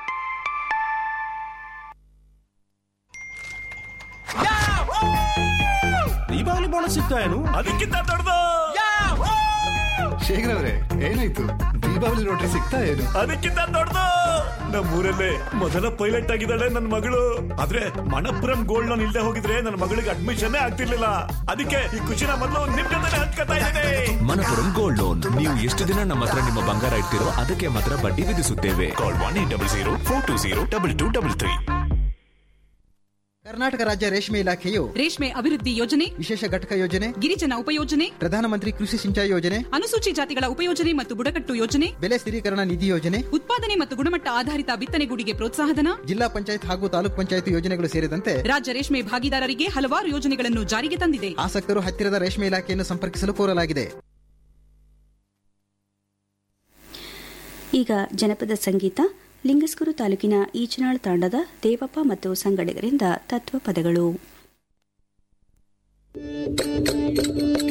ದೀಪಾವಳಿ ಬೋನಸ್ ಸಿಗ್ತಾ ಏನು ಅದಕ್ಕಿಂತ ದೊಡ್ಡದು ಶೇಖರ್ ಅವರೇ ಏನಾಯ್ತು ದೀಪಾವಳಿ ರೋಟ್ರಿ ಸಿಗ್ತಾ ಏನು ಅದಕ್ಕಿಂತ ದೊಡ್ಡದು ನಮ್ಮೂರಲ್ಲೇ ಮೊದಲ ಪೈಲಟ್ ಆಗಿದ್ದಾಳೆ ನನ್ನ ಮಗಳು ಆದ್ರೆ ಮಣಪುರಂ ಗೋಲ್ಡ್ ಲೋನ್ ಇಲ್ಲದೆ ಹೋಗಿದ್ರೆ ನನ್ನ ಮಗಳಿಗೆ ಅಡ್ಮಿಷನ್ ಆಗ್ತಿರ್ಲಿಲ್ಲ ಅದಕ್ಕೆ ಈ ಖುಷಿನ ಮೊದಲು ನಿಮ್ ಜೊತೆ ಹಂಚ್ಕೊತಾ ಇದ್ದೇನೆ ಮನಪುರಂ ಗೋಲ್ಡ್ ಲೋನ್ ನೀವು ಎಷ್ಟು ದಿನ ನಮ್ಮ ಹತ್ರ ನಿಮ್ಮ ಬಂಗಾರ ಇಡ್ತಿರೋ ಅದಕ್ಕೆ ಮಾತ್ರ ಬಡ್ಡಿ ವಿಧಿಸುತ್ತೇವೆ call one eight double zero four two zero double two double three Karnataka ರಾಜ್ಯ ರೇಷ್ಮೆ ಇಲಾಖೆಯು ರೇಷ್ಮೆ ಅಭಿವೃದ್ಧಿ ಯೋಜನೆ ವಿಶೇಷ ಘಟಕ ಯೋಜನೆ ಗಿರಿಜನ ಉಪಯೋಜನೆ ಪ್ರಧಾನಮಂತ್ರಿ ಕೃಷಿ ಸಿಂಚಾಯಿ ಯೋಜನೆ ಅನುಸೂಚಿ ಜಾತಿಗಳ ಉಪಯೋಜನೆ ಮತ್ತು ಬುಡಕಟ್ಟು ಯೋಜನೆ ಬೆಲೆ ಸ್ಥಿರೀಕರಣ ನಿಧಿ ಯೋಜನೆ ಉತ್ಪಾದನೆ ಮತ್ತು ಗುಣಮಟ್ಟ ಆಧಾರಿತ ಬಿತ್ತನೆಗೂಡಿಗೆ ಪ್ರೋತ್ಸಾಹಧನ ಜಿಲ್ಲಾ ಪಂಚಾಯತ್ ಹಾಗೂ ತಾಲೂಕ್ ಪಂಚಾಯತ್ ಯೋಜನೆಗಳು ಸೇರಿದಂತೆ ರಾಜ್ಯ ರೇಷ್ಮೆ ಭಾಗಿದಾರರಿಗೆ ಹಲವಾರು ಯೋಜನೆಗಳನ್ನು ಜಾರಿಗೆ ತಂದಿದೆ ಆಸಕ್ತರು ಹತ್ತಿರದ ರೇಷ್ಮೆ ಇಲಾಖೆಯನ್ನು ಸಂಪರ್ಕಿಸಲು ಕೋರಲಾಗಿದೆ ಈಗ ಜನಪದ ಸಂಗೀತ ಲಿಂಗಸ್ಕೂರು ತಾಲೂಕಿನ ಈಚನಾಳ್ ತಾಂಡದ ದೇವಪ್ಪ ಮತ್ತು ಸಂಗಡಿಗರಿಂದ ತತ್ವ ಪದಗಳು